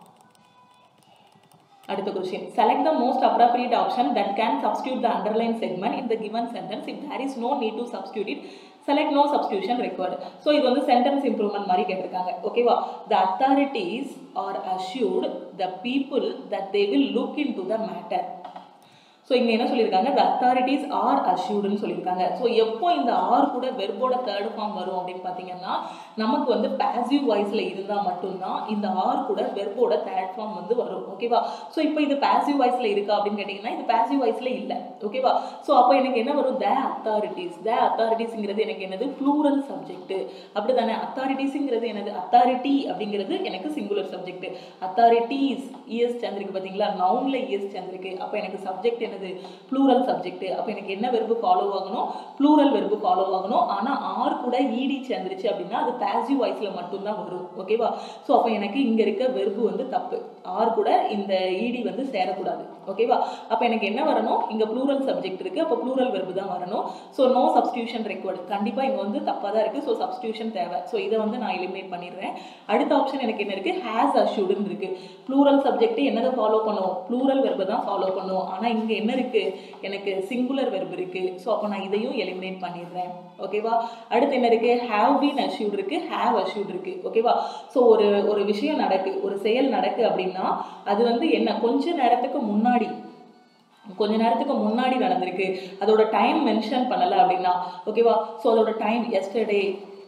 அடுத்த question select the most appropriate option that can substitute the underline segment in the given sentence if there is no need to substitute it select no substitution required so இது வந்து சென்டென்ஸ் இம்ப்ரூவ்மெண்ட் மாதிரி கேட்டிருக்காங்க ஓகேவா the authorities are assured the people that they will look into the matter so இங்கே என்ன சொல்லியிருக்காங்க த அத்தாரிட்டிஸ் ஆர் அஷ்யூர்டுன்னு சொல்லியிருக்காங்க ஸோ எப்போ இந்த ஆர் கூட வெர்போட தேர்ட் ஃபார்ம் வரும் அப்படின்னு பார்த்தீங்கன்னா நமக்கு வந்து பாசிவ் வாய்ஸில் இருந்தால் மட்டும்தான் இந்த ஆர் கூட வெர்போட தேர்ட் ஃபார்ம் வந்து வரும் ஓகேவா ஸோ இப்போ இது பாசிவ் வாய்ஸில் இருக்கா அப்படின்னு கேட்டிங்கன்னா இது பாசிவ் வாய்ஸில் இல்லை ஓகேவா ஸோ அப்போ எனக்கு என்ன வரும் த அத்தாரிட்டிஸ் த அத்தாரிட்டிஸ்ங்கிறது எனக்கு என்னது ப்ளூரல் சப்ஜெக்ட் அப்படி தானே அத்தாரிட்டிஸுங்கிறது என்னது அத்தாரிட்டி அப்படிங்கிறது எனக்கு சிங்குலர் சப்ஜெக்ட் அத்தாரிட்டிஸ் இஎஸ் சேர்ந்திருக்கு பார்த்தீங்களா நவுனில் இஎஸ் சேர்ந்திருக்கு அப்போ எனக்கு சப்ஜெக்ட் என்னது ப்ளூரல் சப்ஜெக்ட் அப்போ எனக்கு என்ன வெர்பு ஃபாலோ ஆகணும் ப்ளூரல் வெர்பு ஃபாலோ ஆகணும் ஆனால் ஆர் கூட இடி சேர்ந்துருச்சு அப்படின்னா அது பாசிவ் வாய்ஸில் மட்டும்தான் வரும் ஓகேவா ஸோ அப்போ எனக்கு இங்கே இருக்க வெர்பு வந்து தப்பு ஆர் கூட இந்த இடி வந்து சேரக்கூடாது ஓகேவா அப்போ எனக்கு என்ன வரணும் இங்கே ப்ளூரல் சப்ஜெக்ட் இருக்குது அப்போ ப்ளூரல் வெர்பு தான் வரணும் ஸோ நோ சப்ஸ்டியூஷன் ரெக்வர்டு கண்டிப்பாக இங்கே வந்து தப்பாக தான் இருக்குது ஸோ சப்ஸ்டியூஷன் தேவை ஸோ இதை வந்து நான் எலிமினேட் பண்ணிடுறேன் அடுத்த ஆப்ஷன் எனக்கு என்ன இருக்குது ஹேஸ் அஷ்யூடுன்னு இருக்குது ப்ளூரல் சப்ஜெக்ட் என்னதை ஃபாலோ பண்ணும் ப்ளூரல் வெர்பை தான் ஃபாலோ பண்ணும் ஆனால் இங்கே என்ன இருக்குது எனக்கு சிங்குலர் வெர்பு இருக்குது ஸோ அப்போ நான் இதையும் எலிமினேட் பண்ணிடுறேன் ஓகேவா அடுத்து என்ன இருக்குது ஹேவ் பீன் அஷ்யூட் இருக்குது ஹேவ் அஷ்யூட் இருக்குது ஓகேவா ஸோ ஒரு ஒரு விஷயம் நடக்கு ஒரு செயல் நடக்கு அப்படின்னா அது வந்து என்ன கொஞ்ச நேரத்துக்கு முன்னாடி கொஞ்ச நேரத்துக்கு முன்னாடி நடந்திருக்கு அதோட டைம் மென்ஷன் பண்ணலை அப்படின்னா ஓகேவா ஸோ அதோட டைம் எஸ்டர்டே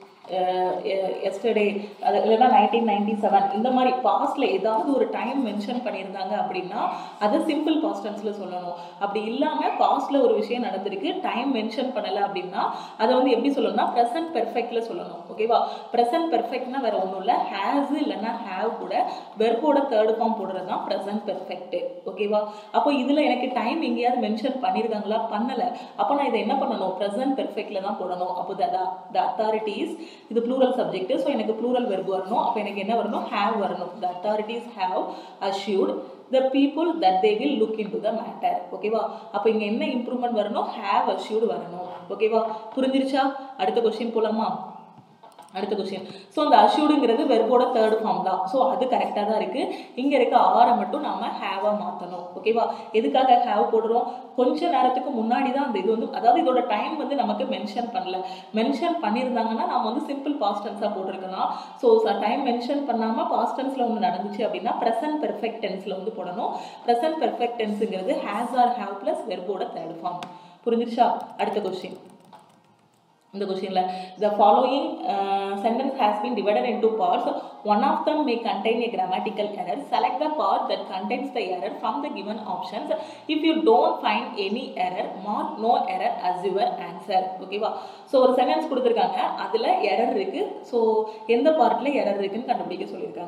எஸ்டர்டே அது இல்லைன்னா நைன்டீன் நைன்டி செவன் இந்த மாதிரி பாஸ்டில் ஏதாவது ஒரு டைம் மென்ஷன் பண்ணியிருந்தாங்க அப்படின்னா அதை சிம்பிள் பாஸ்ட் டென்ஸில் சொல்லணும் அப்படி இல்லாமல் பாஸ்டில் ஒரு விஷயம் நடந்திருக்கு டைம் மென்ஷன் பண்ணலை அப்படின்னா அதை வந்து எப்படி சொல்லணும்னா ப்ரெசன்ட் பெர்ஃபெக்டில் சொல்லணும் ஓகேவா ப்ரெசன்ட் பெர்ஃபெக்ட்னா வேற ஒன்றும் இல்லை ஹேஸ் இல்லைன்னா ஹேவ் கூட வெர்போட தேர்ட் ஃபார்ம் போடுறது தான் ப்ரெசன்ட் பெர்ஃபெக்ட் ஓகேவா அப்போ இதில் எனக்கு டைம் எங்கேயாவது மென்ஷன் பண்ணியிருக்காங்களா பண்ணலை அப்போ நான் இதை என்ன பண்ணணும் ப்ரெசன்ட் பெர்ஃபெக்டில் தான் போடணும் அப்போ த த அத்தாரிட்டிஸ் இது ப்ளூரல் சப்ஜெக்ட் ஸோ எனக்கு ப்ளூரல் வெர்பு வரணும் அப்போ எனக்கு என்ன வரணும் ஹேவ் வரணும் the authorities have assured the people that they will look into the matter ஓகேவா அப்போ இங்கே என்ன இம்ப்ரூவ்மெண்ட் வரணும் ஹேவ் அஷ்யூர்டு வரணும் ஓகேவா புரிஞ்சிருச்சா அடுத்த கொஸ்டின் போலாமா அடுத்த கொஸ்டின் ஸோ அந்த அஷ்யூடுங்கிறது வெர்போட தேர்ட் ஃபார்ம் தான் ஸோ அது கரெக்டாக தான் இருக்குது இங்கே இருக்க ஆரை மட்டும் நாம ஹேவாக மாற்றணும் ஓகேவா எதுக்காக ஹேவ் போடுறோம் கொஞ்ச நேரத்துக்கு முன்னாடி தான் அந்த இது வந்து அதாவது இதோட டைம் வந்து நமக்கு மென்ஷன் பண்ணல மென்ஷன் பண்ணியிருந்தாங்கன்னா நாம வந்து சிம்பிள் பாஸ்ட் டென்ஸாக போட்டிருக்கலாம் ஸோ டைம் மென்ஷன் பண்ணாமல் பாஸ்ட் டென்ஸில் ஒன்று நடந்துச்சு அப்படின்னா ப்ரெசன்ட் பெர்ஃபெக்ட் டென்ஸில் வந்து போடணும் ப்ரெசன்ட் பெர்ஃபெக்ட் டென்ஸுங்கிறது ஹேஸ் ஆர் ஹேவ் ப்ளஸ் வெர்போட தேர்ட் ஃபார்ம் புரிஞ்சிருச்சா அடுத்த கொஸ்டின் இந்த கொஸ்டின்ல the following uh, sentence has been divided into parts one of them may contain a grammatical error select the part that contains the error from the given options if you don't find any error mark no error as your answer ஓகேவா ஸோ ஒரு சென்டென்ஸ் கொடுத்துருக்காங்க அதில் எரர் இருக்கு ஸோ எந்த பார்ட்டில் எரர் இருக்குன்னு கண்டுபிடிக்க சொல்லியிருக்காங்க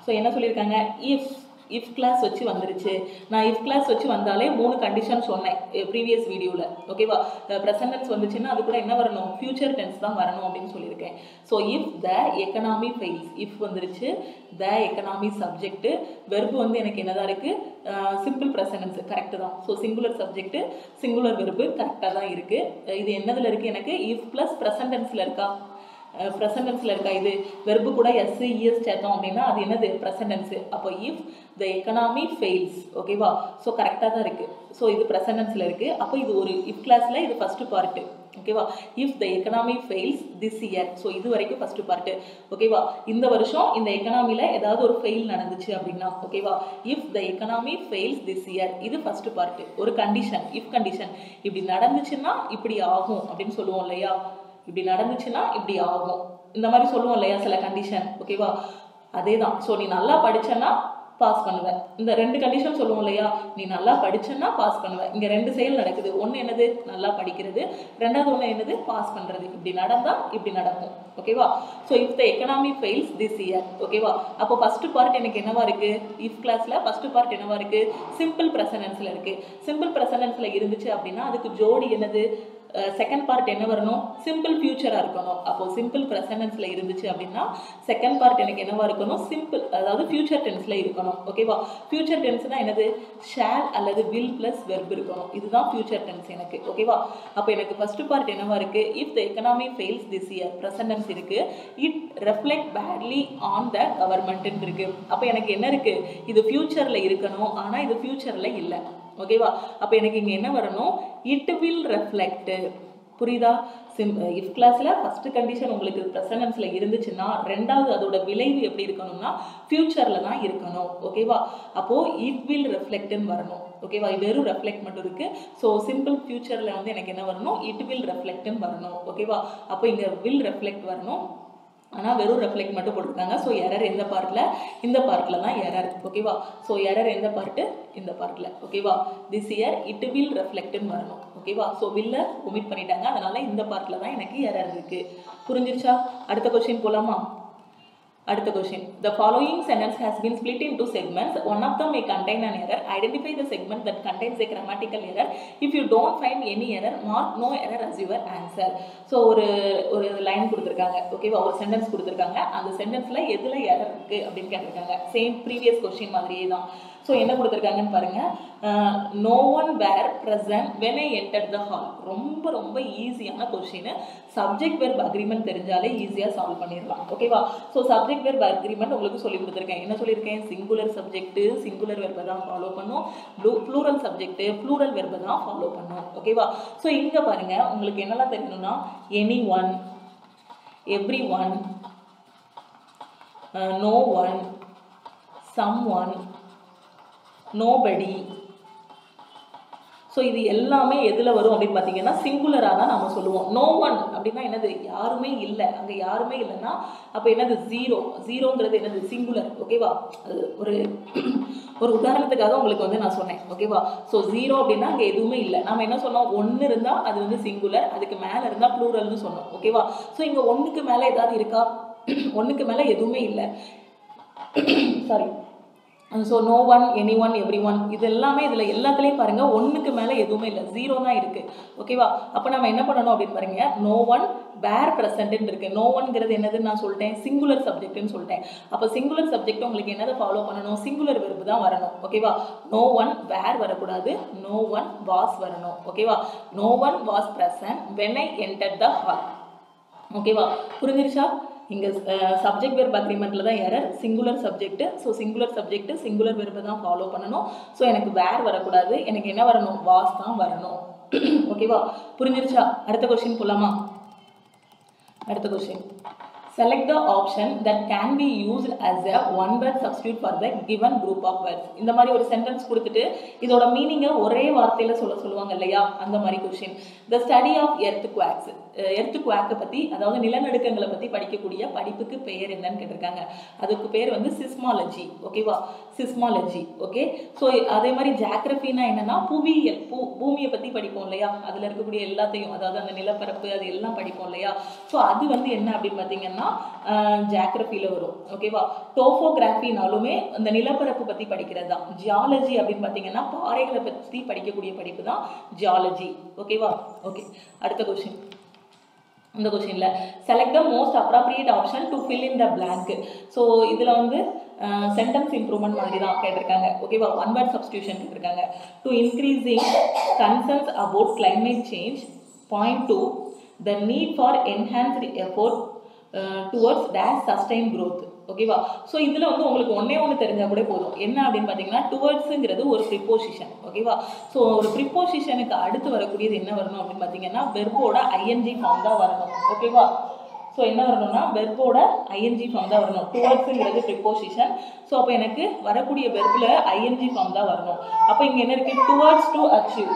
ஸோ என்ன சொல்லியிருக்காங்க இஃப் இஃப் கிளாஸ் வச்சு வந்துருச்சு நான் இஃப் கிளாஸ் வச்சு வந்தாலே மூணு கண்டிஷன் சொன்னேன் ப்ரீவியஸ் வீடியோவில் ஓகேவா ப்ரெசன்ட் டென்ஸ் வந்துச்சுன்னா அது கூட என்ன வரணும் ஃபியூச்சர் டென்ஸ் தான் வரணும் அப்படின்னு சொல்லியிருக்கேன் so if the economy fails if வந்துருச்சு த எக்கனாமி சப்ஜெக்ட் வெர்பு வந்து எனக்கு என்னதான் இருக்குது சிம்பிள் ப்ரெசன்டென்ஸ் கரெக்டு தான் so singular subject singular verb கரெக்டாக தான் இருக்குது இது என்னதில் இருக்குது எனக்கு இஃப் ப்ளஸ் ப்ரெசன்டென்ஸில் இருக்கா ப்ரெசன்டென்ஸில் இருக்கா இது வெர்பு கூட எஸ் இஎஸ் சேர்த்தோம் அப்படின்னா அது என்னது ப்ரெசன்டென்ஸு அப்போ இஃப் த எக்கனாமி ஃபெயில்ஸ் ஓகேவா ஸோ கரெக்டாக தான் இருக்குது ஸோ இது ப்ரெசன்டென்ஸில் இருக்குது அப்போ இது ஒரு இஃப் கிளாஸில் இது ஃபஸ்ட்டு பார்ட்டு ஓகேவா if the economy fails this year so இது வரைக்கும் ஃபஸ்ட்டு பார்ட்டு ஓகேவா இந்த வருஷம் இந்த எக்கனாமியில் ஏதாவது ஒரு ஃபெயில் நடந்துச்சு அப்படின்னா ஓகேவா if the economy fails this year இது ஃபஸ்ட்டு பார்ட்டு ஒரு கண்டிஷன் இஃப் கண்டிஷன் இப்படி நடந்துச்சுன்னா இப்படி ஆகும் அப்படின்னு சொல்லுவோம் இல்லையா இப்படி நடந்துச்சுன்னா இப்படி ஆகும் இந்த மாதிரி சொல்லுவோம் இல்லையா சில கண்டிஷன் ஓகேவா அதே தான் ஸோ நீ நல்லா படிச்சேன்னா பாஸ் பண்ணுவேன் இந்த ரெண்டு கண்டிஷன் சொல்லுவோம் இல்லையா நீ நல்லா படிச்சேன்னா பாஸ் பண்ணுவேன் இங்கே ரெண்டு செயல் நடக்குது ஒன்று என்னது நல்லா படிக்கிறது ரெண்டாவது ஒன்று என்னது பாஸ் பண்ணுறது இப்படி நடந்தால் இப்படி நடக்கும் ஓகேவா so if the economy fails this year ஓகேவா அப்போ ஃபஸ்ட்டு பார்ட் எனக்கு என்னவா இருக்குது இஃப் கிளாஸில் ஃபஸ்ட்டு பார்ட் என்னவா இருக்குது சிம்பிள் ப்ரெசனன்ஸில் இருக்குது சிம்பிள் ப்ரெசனன்ஸில் இருந்துச்சு அப்படின்னா அதுக்கு ஜோடி என்னது செகண்ட் பார்ட் என்ன வரணும் சிம்பிள் ஃபியூச்சராக இருக்கணும் அப்போ சிம்பிள் ப்ரெசனன்ஸில் இருந்துச்சு அப்படின்னா செகண்ட் பார்ட் எனக்கு என்னவா இருக்கணும் சிம்பிள் அதாவது ஃபியூச்சர் டென்ஸில் இருக்கணும் ஓகேவா ஃபியூச்சர் டென்ஸ்னால் என்னது ஷேர் அல்லது வில் ப்ளஸ் வெர்ப் இருக்கணும் இதுதான் ஃபியூச்சர் டென்ஸ் எனக்கு ஓகேவா அப்போ எனக்கு ஃபர்ஸ்ட் பார்ட் என்னவா இருக்குது if the economy fails this year present tense இருக்குது it reflect badly on the கவர்மெண்ட்டுன்னு இருக்குது அப்போ எனக்கு என்ன இருக்குது இது ஃபியூச்சரில் இருக்கணும் ஆனால் இது ஃபியூச்சரில் இல்லை ஓகேவா அப்போ எனக்கு இங்கே என்ன வரணும் இட் வில் ரெஃப்ளெக்ட் புரியுதா சிம் இஃப் கிளாஸில் ஃபஸ்ட்டு கண்டிஷன் உங்களுக்கு ப்ரெசனன்ஸில் இருந்துச்சுன்னா ரெண்டாவது அதோட விளைவு எப்படி இருக்கணும்னா ஃப்யூச்சரில் தான் இருக்கணும் ஓகேவா அப்போது இட் வில் ரெஃப்ளெக்ட்னு வரணும் ஓகேவா வெறும் ரெஃப்ளெக்ட் மட்டும் இருக்குது ஸோ சிம்பிள் ஃப்யூச்சரில் வந்து எனக்கு என்ன வரணும் இட் வில் ரெஃப்ளெக்ட்னு வரணும் ஓகேவா அப்போ இங்கே வில் ரெஃப்ளெக்ட் வரணும் ஆனால் வெறும் ரெஃப்ளெக்ட் மட்டும் போட்டிருக்காங்க ஸோ எரர் எந்த பார்ட்டில் இந்த பார்ட்டில் தான் எரர் ஓகேவா ஸோ எரர் எந்த பார்ட்டு இந்த பார்ட்டில் ஓகேவா திஸ் இயர் இட் வில் ரெஃப்ளெக்ட்னு வரணும் ஓகேவா ஸோ வில்ல ஒமிட் பண்ணிட்டாங்க அதனால இந்த பார்ட்டில் தான் எனக்கு எரர் இருக்குது புரிஞ்சிருச்சா அடுத்த கொஸ்டின் போகலாமா அடுத்த question the following sentence has been split into segments one of them may contain an error identify the segment that contains a grammatical error if you don't find any error mark no error as your answer so ஒரு ஒரு லைன் கொடுத்துருக்காங்க ஓகேவா ஒரு சென்டென்ஸ் கொடுத்துருக்காங்க அந்த சென்டென்ஸில் எதில் எரர் இருக்குது அப்படின்னு கேட்டிருக்காங்க சேம் ப்ரீவியஸ் கொஸ்டின் மாதிரியே தான் ஸோ என்ன கொடுத்துருக்காங்கன்னு பாருங்கள் no one were present when I enter the hall ரொம்ப ரொம்ப ஈஸியான கொஸ்டின் சப்ஜெக்ட் வெர்ப் அக்ரிமெண்ட் தெரிஞ்சாலே ஈஸியாக சால்வ் பண்ணிடலாம் ஓகேவா ஸோ சப்ஜெக்ட் வெர்ப் அக்ரிமெண்ட் உங்களுக்கு சொல்லி கொடுத்துருக்கேன் என்ன சொல்லியிருக்கேன் சிங்குலர் சப்ஜெக்ட் சிங்குலர் வெர்பை தான் ஃபாலோ பண்ணும் ப்ளூ ப்ளூரல் சப்ஜெக்ட் ப்ளூரல் வெர்பை தான் ஃபாலோ பண்ணும் ஓகேவா ஸோ இங்கே பாருங்க உங்களுக்கு என்னெல்லாம் தெரியணும்னா anyone everyone no one someone nobody so இது எல்லாமே எதில் வரும் அப்படின்னு பார்த்தீங்கன்னா சிங்குலராக தான் நம்ம சொல்லுவோம் நோ ஒன் அப்படின்னா என்னது யாருமே இல்லை அங்கே யாருமே இல்லைன்னா அப்போ என்னது ஜீரோ ஜீரோங்கிறது என்னது சிங்குலர் ஓகேவா அது ஒரு ஒரு உதாரணத்துக்காக உங்களுக்கு வந்து நான் சொன்னேன் ஓகேவா ஸோ ஜீரோ அப்படின்னா அங்கே எதுவுமே இல்லை நம்ம என்ன சொன்னோம் ஒன்று இருந்தால் அது வந்து சிங்குலர் அதுக்கு மேலே இருந்தால் ப்ளூரல்னு சொன்னோம் ஓகேவா ஸோ இங்கே ஒன்றுக்கு மேலே ஏதாவது இருக்கா ஒன்றுக்கு மேலே எதுவுமே இல்லை sorry so no one anyone everyone இது எல்லாமே இதில் எல்லாத்துலேயும் பாருங்கள் ஒன்றுக்கு மேலே எதுவுமே இல்லை ஜீரோ தான் இருக்குது ஓகேவா அப்போ நம்ம என்ன பண்ணணும் அப்படின்னு பாருங்க நோ ஒன் வேர் ப்ரெசன்ட்னு இருக்குது நோ ஒன்ங்கிறது என்னதுன்னு நான் சொல்லிட்டேன் சிங்குலர் சப்ஜெக்ட்னு சொல்லிட்டேன் அப்போ சிங்குலர் சப்ஜெக்ட் உங்களுக்கு என்னதை ஃபாலோ பண்ணணும் சிங்குலர் வெறுப்பு தான் வரணும் ஓகேவா நோ ஒன் வேர் வரக்கூடாது நோ ஒன் வாஸ் வரணும் ஓகேவா no one was present when I enter the hall ஓகேவா புரிஞ்சிருச்சா இங்கே சப்ஜெக்ட் வெர்ப் அக்ரிமெண்ட்டில் தான் error singular subject so singular subject singular வெர்பை தான் ஃபாலோ பண்ணணும் ஸோ எனக்கு வேர் வரக்கூடாது எனக்கு என்ன வரணும் வாஸ் தான் வரணும் ஓகேவா புரிஞ்சிருச்சா அடுத்த கொஸ்டின் போலாமா அடுத்த question select the option that can be used as a one word substitute for the given group of words இந்த மாதிரி ஒரு சென்டென்ஸ் கொடுத்துட்டு இதோட மீனிங்கை ஒரே வார்த்தையில சொல்ல சொல்லுவாங்க இல்லையா அந்த மாதிரி question the study of earthquakes எர்த் குவாக்கை பற்றி அதாவது நிலநடுக்கங்களை பற்றி படிக்கக்கூடிய படிப்புக்கு பெயர் என்னன்னு கேட்டிருக்காங்க அதுக்கு பேர் வந்து சிஸ்மாலஜி ஓகேவா சிஸ்மாலஜி ஓகே ஸோ அதே மாதிரி ஜாக்ரஃபினா என்னன்னா புவியியல் பூ பூமியை பற்றி படிப்போம் இல்லையா அதில் இருக்கக்கூடிய எல்லாத்தையும் அதாவது அந்த நிலப்பரப்பு அது எல்லாம் படிப்போம் இல்லையா ஸோ அது வந்து என்ன அப்படின்னு பார்த்தீங்கன்னா ஜாக்ரஃபியில் வரும் ஓகேவா டோஃபோகிராஃபினாலுமே அந்த நிலப்பரப்பு பற்றி படிக்கிறது தான் ஜியாலஜி அப்படின்னு பார்த்தீங்கன்னா பாறைகளை பற்றி படிக்கக்கூடிய படிப்பு தான் ஜியாலஜி ஓகேவா ஓகே அடுத்த கொஸ்டின் இந்த கொஷினில் select the most appropriate option to fill in the blank so இதில் வந்து சென்டென்ஸ் இம்ப்ரூவ்மெண்ட் மாதிரி தான் கேட்டிருக்காங்க ஓகேவா ஒன் வேர்ட் சப்ஸ்டியூஷன் கேட்டிருக்காங்க to increasing concerns about climate change point to the need for enhanced effort towards dash sustain growth ஓகேவா ஸோ இதில் வந்து உங்களுக்கு ஒன்றே ஒன்று தெரிஞ்சால் கூட போதும் என்ன அப்படின்னு பார்த்தீங்கன்னா டுவர்ட்ஸுங்கிறது ஒரு ப்ரிப்போசிஷன் ஓகேவா ஸோ ஒரு ப்ரிப்போசிஷனுக்கு அடுத்து வரக்கூடியது என்ன வரணும் அப்படின்னு பார்த்தீங்கன்னா வெர்போட ஐஎன்ஜி ஃபார்ம் தான் வரணும் ஓகேவா ஸோ என்ன வரணும்னா வெர்போட ஐஎன்ஜி ஃபார்ம் தான் வரணும் டுவர்ட்ஸுங்கிறது ப்ரிப்போசிஷன் ஸோ அப்போ எனக்கு வரக்கூடிய வெர்பில் ஐஎன்ஜி ஃபார்ம் தான் வரணும் அப்போ இங்கே என்ன இருக்குது towards to achieve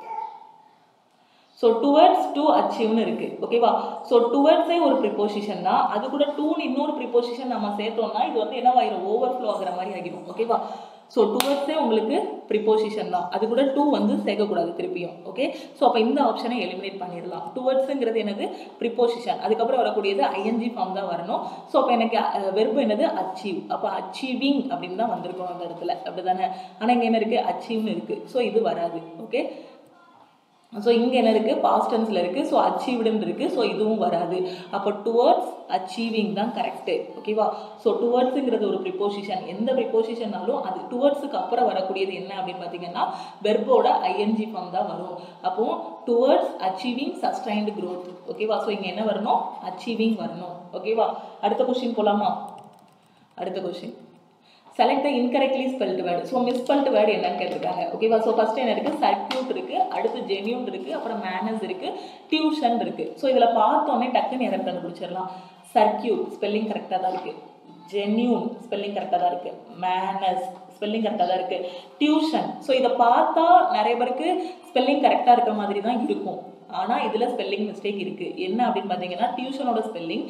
so towards to அச்சீவ்னு இருக்கு ஓகேவா ஸோ டுவர்ட்ஸே ஒரு ப்ரிப்போசிஷன் தான் அது கூட டூன்னு இன்னொரு ப்ரிப்போசிஷன் நம்ம சேர்த்தோம்னா இது வந்து என்னவாயிரும் ஓவர்ஃப்ளோ ஆகிற மாதிரி ஆகிடும் ஓகேவா ஸோ டுவர்ட்ஸே உங்களுக்கு ப்ரிப்போசிஷன் தான் அது கூட டூ வந்து சேர்க்கக்கூடாது திருப்பியும் ஓகே ஸோ அப்போ இந்த ஆப்ஷனை எலிமினேட் பண்ணிடலாம் டுவர்ட்ஸுங்கிறது என்னது ப்ரிப்போசிஷன் அதுக்கப்புறம் வரக்கூடியது ஐஎன்ஜி ஃபார்ம் தான் வரணும் ஸோ அப்போ எனக்கு வெறுப்பு என்னது அச்சீவ் அப்போ அச்சீவிங் அப்படின்னு தான் வந்திருக்கும் அந்த இடத்துல அப்படி தானே ஆனால் இங்கே என்ன இருக்குது அச்சீவ்னு இருக்குது ஸோ இது வராது ஓகே ஸோ இங்கே என்ன இருக்குது பாஸ்ட் டென்ஸில் இருக்குது ஸோ அச்சீவ்டுன்னு இருக்குது ஸோ இதுவும் வராது அப்போ டுவர்ட்ஸ் அச்சீவிங் தான் கரெக்டு ஓகேவா ஸோ டுவர்ட்ஸுங்கிறது ஒரு ப்ரிப்போசிஷன் எந்த ப்ரிப்போசிஷன்னாலும் அது டுவர்ட்ஸுக்கு அப்புறம் வரக்கூடியது என்ன அப்படின்னு பார்த்தீங்கன்னா வெர்போட ஐஎன்ஜி ஃபார்ம் தான் வரும் அப்போது டுவர்ட்ஸ் அச்சீவிங் சஸ்டைன்டு growth ஓகேவா ஸோ இங்கே என்ன வரணும் அச்சீவிங் வரணும் ஓகேவா அடுத்த கொஸ்டின் போகலாமா அடுத்த question select the incorrectly spelled word so misspelled word என்னன்னு கேட்டிருக்காங்க ஓகேவா ஸோ ஃபஸ்ட் என்ன இருக்குது சர்க்கியூட் இருக்குது அடுத்து ஜென்யூன் இருக்குது அப்புறம் மேனஸ் இருக்குது டியூஷன் இருக்குது ஸோ இதில் பார்த்தோன்னே டக்குன்னு எரர் கண்டுபிடிச்சிடலாம் சர்க்கியூட் ஸ்பெல்லிங் கரெக்டாக தான் இருக்குது ஜென்யூன் ஸ்பெல்லிங் கரெக்டாக தான் இருக்குது மேனஸ் ஸ்பெல்லிங் கரெக்டாக தான் இருக்குது டியூஷன் ஸோ இதை பார்த்தா நிறைய பேருக்கு ஸ்பெல்லிங் கரெக்டாக இருக்க மாதிரி தான் இருக்கும் ஆனால் இதில் ஸ்பெல்லிங் மிஸ்டேக் இருக்குது என்ன அப்படின்னு பார்த்தீங்கன்னா டியூஷனோட ஸ்பெல்லிங்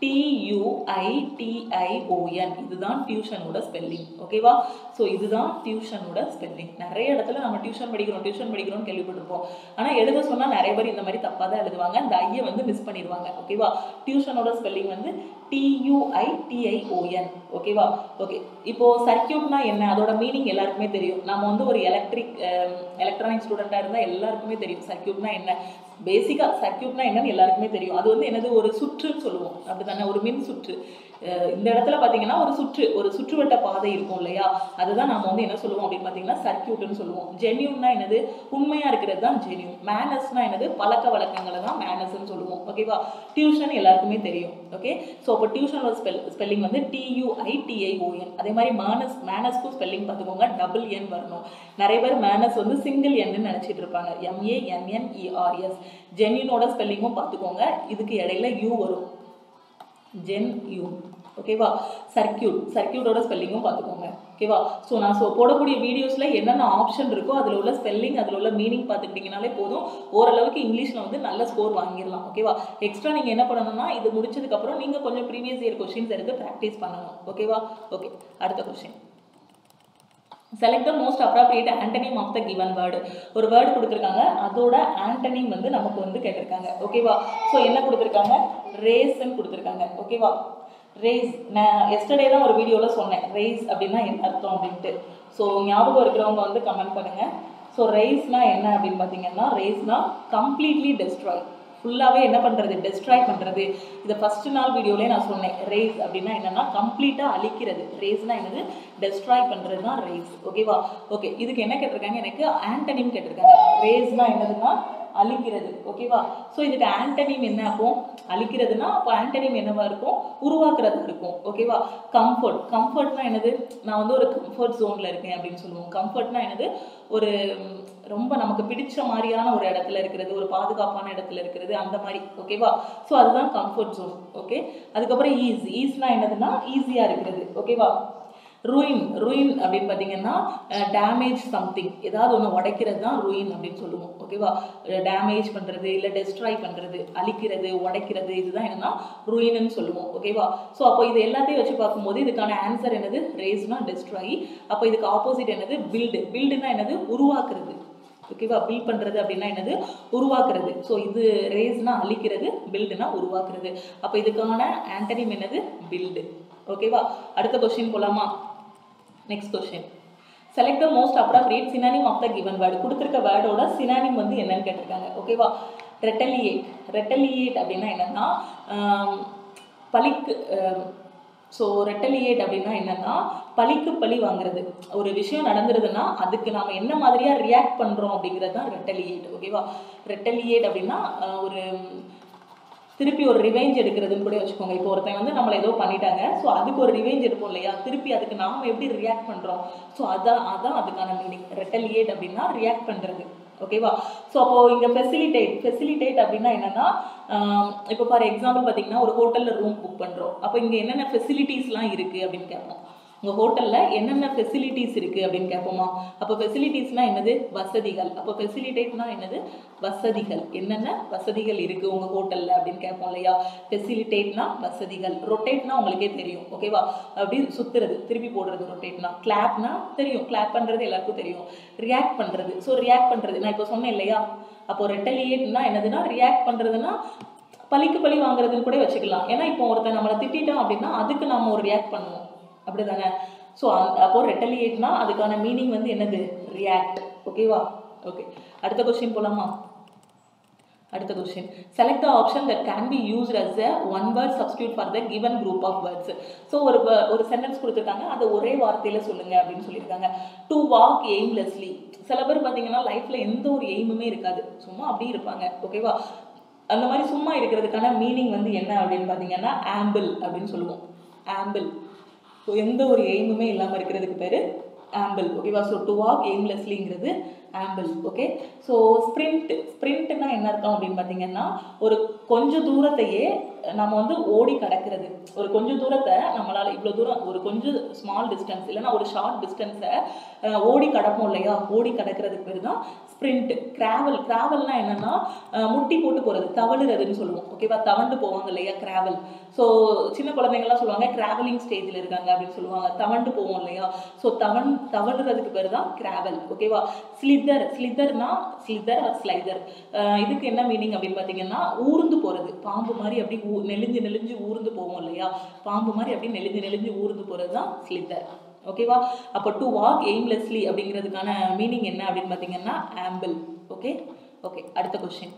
டியூஐடிஐஓஎன் இதுதான் டியூஷனோட ஸ்பெல்லிங் ஓகேவா ஸோ இதுதான் டியூஷனோட ஸ்பெல்லிங் நிறைய இடத்துல நம்ம டியூஷன் படிக்கிறோம் டியூஷன் படிக்கிறோம்னு கேள்விப்பட்டிருப்போம் ஆனால் எழுத சொன்னால் நிறைய பேர் இந்த மாதிரி தப்பாக தான் எழுதுவாங்க இந்த ஐயை வந்து மிஸ் பண்ணிடுவாங்க ஓகேவா டியூஷனோட ஸ்பெல்லிங் வந்து டியூஐடிஐஓஎன் ஓகேவா ஓகே இப்போ சர்க்கியூட்னா என்ன அதோட மீனிங் எல்லாருக்குமே தெரியும் நம்ம வந்து ஒரு எலக்ட்ரிக் எலக்ட்ரானிக் ஸ்டூடெண்ட்டாக இருந்தால் எல்லாருக்குமே தெரியும் சர்க்கியூட்னா என்ன பேசிக்காக சர்க்கியூட்னா என்னன்னு எல்லாருக்குமே தெரியும் அது வந்து என்னது ஒரு சுற்றுன்னு சொல்லுவோம் அப்படி தானே ஒரு மின் சுற்று அஹ் இந்த இடத்துல பார்த்தீங்கன்னா ஒரு சுற்று ஒரு சுற்றுவட்ட பாதை இருக்கும் இல்லையா அதுதான் நம்ம வந்து என்ன சொல்லுவோம் அப்படின்னு பார்த்தீங்கன்னா சர்க்கியூட்னு சொல்லுவோம் ஜென்யூன்னா என்னது உண்மையாக இருக்கிறது தான் ஜென்யூன் மேனஸ்னா என்னது பழக்க வழக்கங்களை தான் மேனஸ்ன்னு சொல்லுவோம் ஓகேவா டியூஷன் எல்லாருக்குமே தெரியும் ஓகே ஸோ அப்போ டியூஷனோட ஸ்பெல் ஸ்பெல்லிங் வந்து டியூஐடிஐஓஎன் அதே மாதிரி மேனஸ் மேனஸ்க்கும் ஸ்பெல்லிங் பார்த்துக்கோங்க டபுள் என் வரணும் நிறைய பேர் மேனஸ் வந்து சிங்கிள் என்னு நினச்சிட்டு இருப்பாங்க எம்ஏஎன்என்இஆர்எஸ் ஜென்யூனோட ஸ்பெல்லிங்கும் பார்த்துக்கோங்க இதுக்கு இடையில யூ வரும் ஜென் யூ ஓகேவா சர்க்கியூட் சர்க்கியூட்டோட ஸ்பெல்லிங்கும் பார்த்துக்கோங்க ஓகேவா ஸோ நான் ஸோ போடக்கூடிய வீடியோஸில் என்னென்ன ஆப்ஷன் இருக்கோ அதில் உள்ள ஸ்பெல்லிங் அதில் உள்ள மீனிங் பார்த்துக்கிட்டிங்கனாலே போதும் ஓரளவுக்கு இங்கிலீஷில் வந்து நல்ல ஸ்கோர் வாங்கிடலாம் ஓகேவா எக்ஸ்ட்ரா நீங்கள் என்ன பண்ணணும்னா இது முடிச்சதுக்கப்புறம் நீங்கள் கொஞ்சம் ப்ரீவியஸ் இயர் கொஷின்ஸ் எடுத்து ப்ராக்டிஸ் பண்ணணும் ஓகேவா ஓகே அடுத்த question select the most appropriate antonym of the given word ஒரு வேர்டு கொடுத்துருக்காங்க அதோட ஆண்டனிம் வந்து நமக்கு வந்து கேட்டிருக்காங்க ஓகேவா ஸோ என்ன கொடுத்துருக்காங்க ரேஸ்ன்னு கொடுத்துருக்காங்க ஓகேவா ரேஸ் நான் எஸ்டர்டே தான் ஒரு வீடியோவில் சொன்னேன் ரேஸ் அப்படின்னா என்ன அர்த்தம் அப்படின்ட்டு ஸோ ஞாபகம் இருக்கிறவங்க வந்து கமெண்ட் பண்ணுங்கள் ஸோ ரேஸ்னா என்ன அப்படின்னு பார்த்தீங்கன்னா ரேஸ்னா கம்ப்ளீட்லி டெஸ்ட்ராய் ஃபுல்லாகவே என்ன பண்ணுறது டெஸ்ட்ராய் பண்ணுறது இதை ஃபஸ்ட் நாள் வீடியோலேயே நான் சொன்னேன் ரேஸ் அப்படின்னா என்னென்னா கம்ப்ளீட்டாக அழிக்கிறது ரேஸ்னா என்னது டெஸ்ட்ராய் பண்ணுறது தான் ரேஸ் ஓகேவா ஓகே இதுக்கு என்ன கேட்டிருக்காங்க எனக்கு ஆண்டனிம் கேட்டிருக்காங்க ரேஸ்னா என்னதுன்னா அழிக்கிறது ஓகேவா ஸோ இதுக்கு ஆண்டனிம் என்ன ஆகும் அழிக்கிறதுனா அப்போ ஆண்டனிம் என்னவா இருக்கும் உருவாக்குறது இருக்கும் ஓகேவா கம்ஃபர்ட் கம்ஃபர்ட்னா என்னது நான் வந்து ஒரு கம்ஃபர்ட் ஜோனில் இருக்கேன் அப்படின்னு சொல்லுவோம் கம்ஃபர்ட்னா என்னது ஒரு ம், ரொம்ப நமக்கு பிடிச்ச மாதிரியான ஒரு இடத்துல இருக்கிறது ஒரு பாதுகாப்பான இடத்துல இருக்கிறது அந்த மாதிரி ஓகேவா ஸோ அதுதான் கம்ஃபர்ட் ஜோன் ஓகே அதுக்கப்புறம் ஈஸ் ஈஸ்னா என்னதுன்னா ஈஸியாக இருக்கிறது ஓகேவா ruin ruin அப்படின்னு பார்த்தீங்கன்னா டேமேஜ் சம்திங் ஏதாவது ஒன்று உடைக்கிறது தான் ruin அப்படின்னு சொல்லுவோம் ஓகேவா டேமேஜ் பண்ணுறது இல்லை டெஸ்ட்ராய் பண்ணுறது அழிக்கிறது உடைக்கிறது இதுதான் என்னன்னா ruinன்னு சொல்லுவோம் ஓகேவா ஸோ அப்போ இது எல்லாத்தையும் வச்சு பார்க்கும்போது இதுக்கான ஆன்சர் என்னது ரேஸ்னா டெஸ்ட்ராய் அப்போ இதுக்கு ஆப்போசிட் என்னது பில்டு பில்டுனா என்னது உருவாக்குறது ஓகேவா பில்ட் பண்ணுறது அப்படின்னா என்னது உருவாக்குறது ஸோ இது ரேஸ்னா அழிக்கிறது பில்டுனா உருவாக்குறது அப்போ இதுக்கான ஆண்டனிம் என்னது பில்டு ஓகேவா அடுத்த கொஸ்டின் போலாமா next question select the most appropriate synonym of the given word கொடுத்துருக்க வேர்டோட சினானிம் வந்து என்னன்னு கேட்டிருக்காங்க ஓகேவா ரெட்டலியேட் ரெட்டலியேட் அப்படின்னா என்னன்னா ஆம், பலிக்கு ஸோ ரெட்டலியேட் அப்படின்னா என்னன்னா பழிக்கு பழி வாங்குறது ஒரு விஷயம் நடந்துருதுன்னா அதுக்கு நாம என்ன மாதிரியா ரியாக்ட் பண்றோம் அப்படிங்கிறது தான் ரெட்டலியேட் ஓகேவா ரெட்டலியேட் அப்படின்னா ஆஹ், ஒரு திருப்பி ஒரு ரிவெஞ்ச் எடுக்கிறதுன்னு கூட வச்சுக்கோங்க இப்போ ஒருத்தன் வந்து நம்மளை ஏதோ பண்ணிட்டாங்க ஸோ அதுக்கு ஒரு ரிவெஞ்ச் எடுப்போம் இல்லையா திருப்பி அதுக்கு நாம எப்படி ரியாக்ட் பண்றோம் ஸோ அதான் அதான் அதுக்கான மீனிங் ரெட்டலியேட் அப்படின்னா ரியாக்ட் பண்றது ஓகேவா ஸோ அப்போ இங்க ஃபெசிலிட்டேட் ஃபெசிலிட்டேட் அப்படின்னா என்னன்னா ஆஹ் இப்போ ஃபார் எக்ஸாம்பிள் பார்த்தீங்கன்னா ஒரு ஹோட்டல்ல ரூம் புக் பண்றோம் அப்போ இங்க என்னென்ன ஃபெசிலிட்டிஸ்லாம் இருக்கு அப்படின்னு கேட்போம் உங்கள் ஹோட்டலில் என்னென்ன ஃபெசிலிட்டிஸ் இருக்குது அப்படின்னு கேட்போமா அப்போ ஃபெசிலிட்டிஸ்னால் என்னது வசதிகள் அப்போ ஃபெசிலிட்டேட்னா என்னது வசதிகள் என்னென்ன வசதிகள் இருக்குது உங்கள் ஹோட்டலில் அப்படின்னு கேட்போம் இல்லையா ஃபெசிலிட்டேட்னா வசதிகள் ரொட்டேட்னா உங்களுக்கே தெரியும் ஓகேவா அப்படி சுற்றுறது திருப்பி போடுறது ரொட்டேட்னா கிளாப்னா தெரியும் கிளாப் பண்ணுறது எல்லாருக்கும் தெரியும் ரியாக்ட் பண்ணுறது ஸோ ரியாக்ட் பண்ணுறது நான் இப்போ சொன்னேன் இல்லையா அப்போ ரெட்டலியேட்னா என்னதுன்னா ரியாக்ட் பண்ணுறதுன்னா பழிக்கு பழி வாங்குறதுன்னு கூட வச்சுக்கலாம் ஏன்னா இப்போ ஒருத்தன் நம்மளை திட்டிட்டான் அப்படின்னா அதுக்கு நம்ம ஒரு ரியாக்ட் பண்ணுவோம் அப்படிதானே ஸோ அப்போ ரெட்டலியேட்னா அதுக்கான மீனிங் வந்து என்னது ரியாக்ட் ஓகேவா ஓகே அடுத்த கொஸ்டின் போலாமா அடுத்த question select the option that can be used as a one word substitute for the given group of words so ஒரு wo- ஒரு சென்டென்ஸ் கொடுத்துருக்காங்க அதை ஒரே வார்த்தையில சொல்லுங்க அப்படின்னு சொல்லியிருக்காங்க டு வாக் எய்ம்லெஸ்லி சில பேர் பார்த்தீங்கன்னா லைஃப்ல எந்த ஒரு எய்முமே இருக்காது சும்மா அப்படியே இருப்பாங்க ஓகேவா அந்த மாதிரி சும்மா இருக்கிறதுக்கான மீனிங் வந்து என்ன அப்படின்னு பார்த்தீங்கன்னா ஆம்பிள் அப்படின்னு சொல்லுவோம் ஆம்பிள் ஸோ எந்த ஒரு எய்முமே இல்லாமல் இருக்கிறதுக்கு பேர் ஆம்பிள் ஓகேவா ஸோ டு வாக் எய்ம்லெஸ்லிங்கிறது ஆம்பிள் ஓகே ஸோ ஸ்ப்ரிண்ட் ஸ்ப்ரிண்ட்னா என்ன அர்த்தம் அப்படின்னு பார்த்தீங்கன்னா ஒரு கொஞ்ச தூரத்தையே நம்ம வந்து ஓடி கடக்கிறது ஒரு கொஞ்ச தூரத்தை நம்மளால இவ்வளோ தூரம் ஒரு கொஞ்சம் ஸ்மால் டிஸ்டன்ஸ் இல்லைன்னா ஒரு ஷார்ட் டிஸ்டன்ஸை ஓடி கடப்போம் இல்லையா ஓடி கடக்கிறதுக்கு பேர் தான் ஸ்ப்ரிண்ட் கிராவல் கிராவல்னா என்னன்னா அஹ், முட்டி போட்டு போகிறது தவழுறதுன்னு சொல்லுவோம் ஓகேவா தவண்டு போவாங்க இல்லையா கிராவல் ஸோ சின்ன குழந்தைங்கலாம் சொல்லுவாங்க கிராவலிங் ஸ்டேஜில் இருக்காங்க அப்படின்னு சொல்லுவாங்க தவண்டு போவோம் இல்லையா ஸோ தவன் தவழுறதுக்கு பேர் தான் கிராவல் ஓகேவா ஸ்லிதர் ஸ்லிதர்னா ஸ்லிதர் ஆர் ஸ்லைதர் இதுக்கு என்ன மீனிங் அப்படின்னு பார்த்தீங்கன்னா ஊர்ந்து போகிறது பாம்பு மாதிரி அப்படி ஊ நெளிஞ்சு நெளிஞ்சு ஊர்ந்து போவோம் இல்லையா பாம்பு மாதிரி அப்படி நெளிஞ்சு நெளிஞ்சு ஊர்ந்து போகிறது தான் ஸ்லிதர் ஓகேவா அப்போ டு வாக் எய்ம்லெஸ்லி அப்படிங்கிறதுக்கான மீனிங் என்ன அப்படின்னு பார்த்தீங்கன்னா ஆம்பிள் ஓகே ஓகே அடுத்த question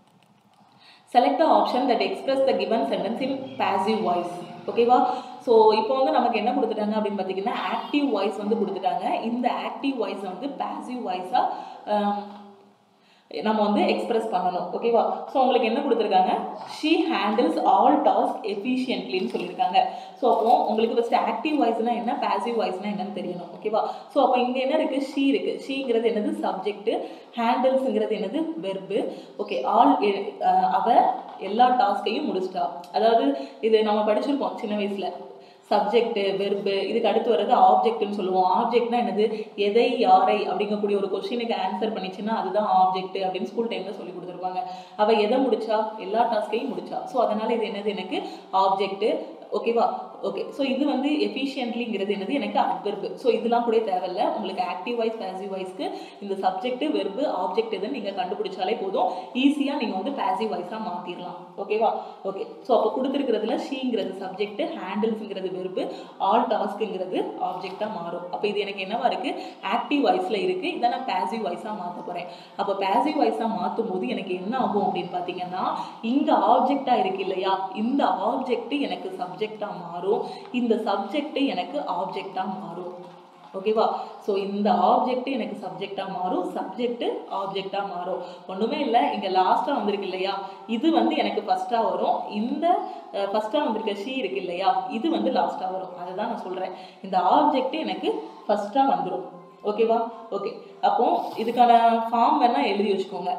select the option that express the given sentence in passive voice ஓகேவா ஸோ இப்போ வந்து நமக்கு என்ன கொடுத்துட்டாங்க அப்படின்னு பார்த்தீங்கன்னா ஆக்டிவ் வாய்ஸ் வந்து கொடுத்துட்டாங்க இந்த ஆக்டிவ் வாய்ஸை வந்து பாசிவ் வாய்ஸாக நம்ம வந்து எக்ஸ்பிரஸ் பண்ணணும் ஓகேவா ஸோ உங்களுக்கு என்ன கொடுத்துருக்காங்க ஷீ ஹேண்டில்ஸ் ஆல் டாஸ்க் எஃபிஷியன்ட்லின்னு சொல்லியிருக்காங்க ஸோ அப்போ உங்களுக்கு ஃபஸ்ட் ஆக்டிவ் வாய்ஸ்னா என்ன பாசிவ் வாய்ஸ்னா என்னன்னு தெரியணும் ஓகேவா ஸோ அப்போ இங்கே என்ன இருக்குது ஷீ இருக்குது ஷீங்கிறது என்னது சப்ஜெக்ட் ஹேண்டில்ஸுங்கிறது என்னது வெர்பு ஓகே ஆல் அவ எல்லா டாஸ்கையும் முடிச்சிட்டா அதாவது இது நம்ம படிச்சிருப்போம் சின்ன வயசுல சப்ஜெக்ட் வெர்பு இதுக்கு அடுத்து வர்றது ஆப்ஜெக்ட்னு சொல்லுவோம் ஆப்ஜெக்ட்னா என்னது எதை யாரை அப்படிங்கக்கூடிய ஒரு கொஸ்டினுக்கு ஆன்சர் பண்ணிச்சுன்னா அதுதான் ஆப்ஜெக்ட் அப்படின்னு ஸ்கூல் டைம்ல சொல்லி கொடுத்துருப்பாங்க அவ எதை முடிச்சா எல்லா டாஸ்கையும் முடிச்சா ஸோ அதனால இது என்னது எனக்கு ஆப்ஜெக்ட் ஓகேவா ஓகே ஸோ இது வந்து எஃபிஷியன்ட்லிங்கிறது என்னது எனக்கு அட்வெர்பு ஸோ இதெல்லாம் கூட தேவையில்ல உங்களுக்கு ஆக்டிவ் வாய்ஸ் பாசிவ் வாய்ஸ்க்கு இந்த சப்ஜெக்ட் வெர்பு ஆப்ஜெக்ட் எதுன்னு நீங்கள் கண்டுபிடிச்சாலே போதும் ஈஸியாக நீங்கள் வந்து பாசிவ் வாய்ஸாக மாற்றிடலாம் ஓகேவா ஓகே ஸோ அப்போ கொடுத்துருக்கிறதுல ஷீங்கிறது சப்ஜெக்ட் ஹேண்டில்ஸுங்கிறது வெர்பு ஆல் டாஸ்க்குங்கிறது ஆப்ஜெக்டாக மாறும் அப்போ இது எனக்கு என்னவா இருக்குது ஆக்டிவ் வாய்ஸில் இருக்குது இதை நான் பாசிவ் வாய்ஸாக மாற்ற போகிறேன் அப்போ பாசிவ் வாய்ஸாக மாற்றும் போது எனக்கு என்ன ஆகும் அப்படின்னு பார்த்தீங்கன்னா இங்கே ஆப்ஜெக்டாக இருக்கு இல்லையா இந்த ஆப்ஜெக்ட் எனக்கு சப்ஜெக்டாக மாறும் இந்த சப்ஜெக்ட் எனக்கு ஆப்ஜெக்டாக மாறும் ஓகேவா ஸோ இந்த ஆப்ஜெக்ட் எனக்கு சப்ஜெக்டாக மாறும் சப்ஜெக்ட் ஆப்ஜெக்டாக மாறும் ஒன்றுமே இல்லை இங்கே லாஸ்ட்டாக வந்திருக்கு இல்லையா இது வந்து எனக்கு ஃபஸ்ட்டாக வரும் இந்த ஃபஸ்ட்டாக வந்திருக்க ஷீ இருக்கு இல்லையா இது வந்து லாஸ்ட்டாக வரும் அதை தான் நான் சொல்கிறேன் இந்த ஆப்ஜெக்ட் எனக்கு ஃபஸ்ட்டாக வந்துடும் ஓகேவா ஓகே அப்போ இதுக்கான ஃபார்ம் வேணால் எழுதி வச்சுக்கோங்க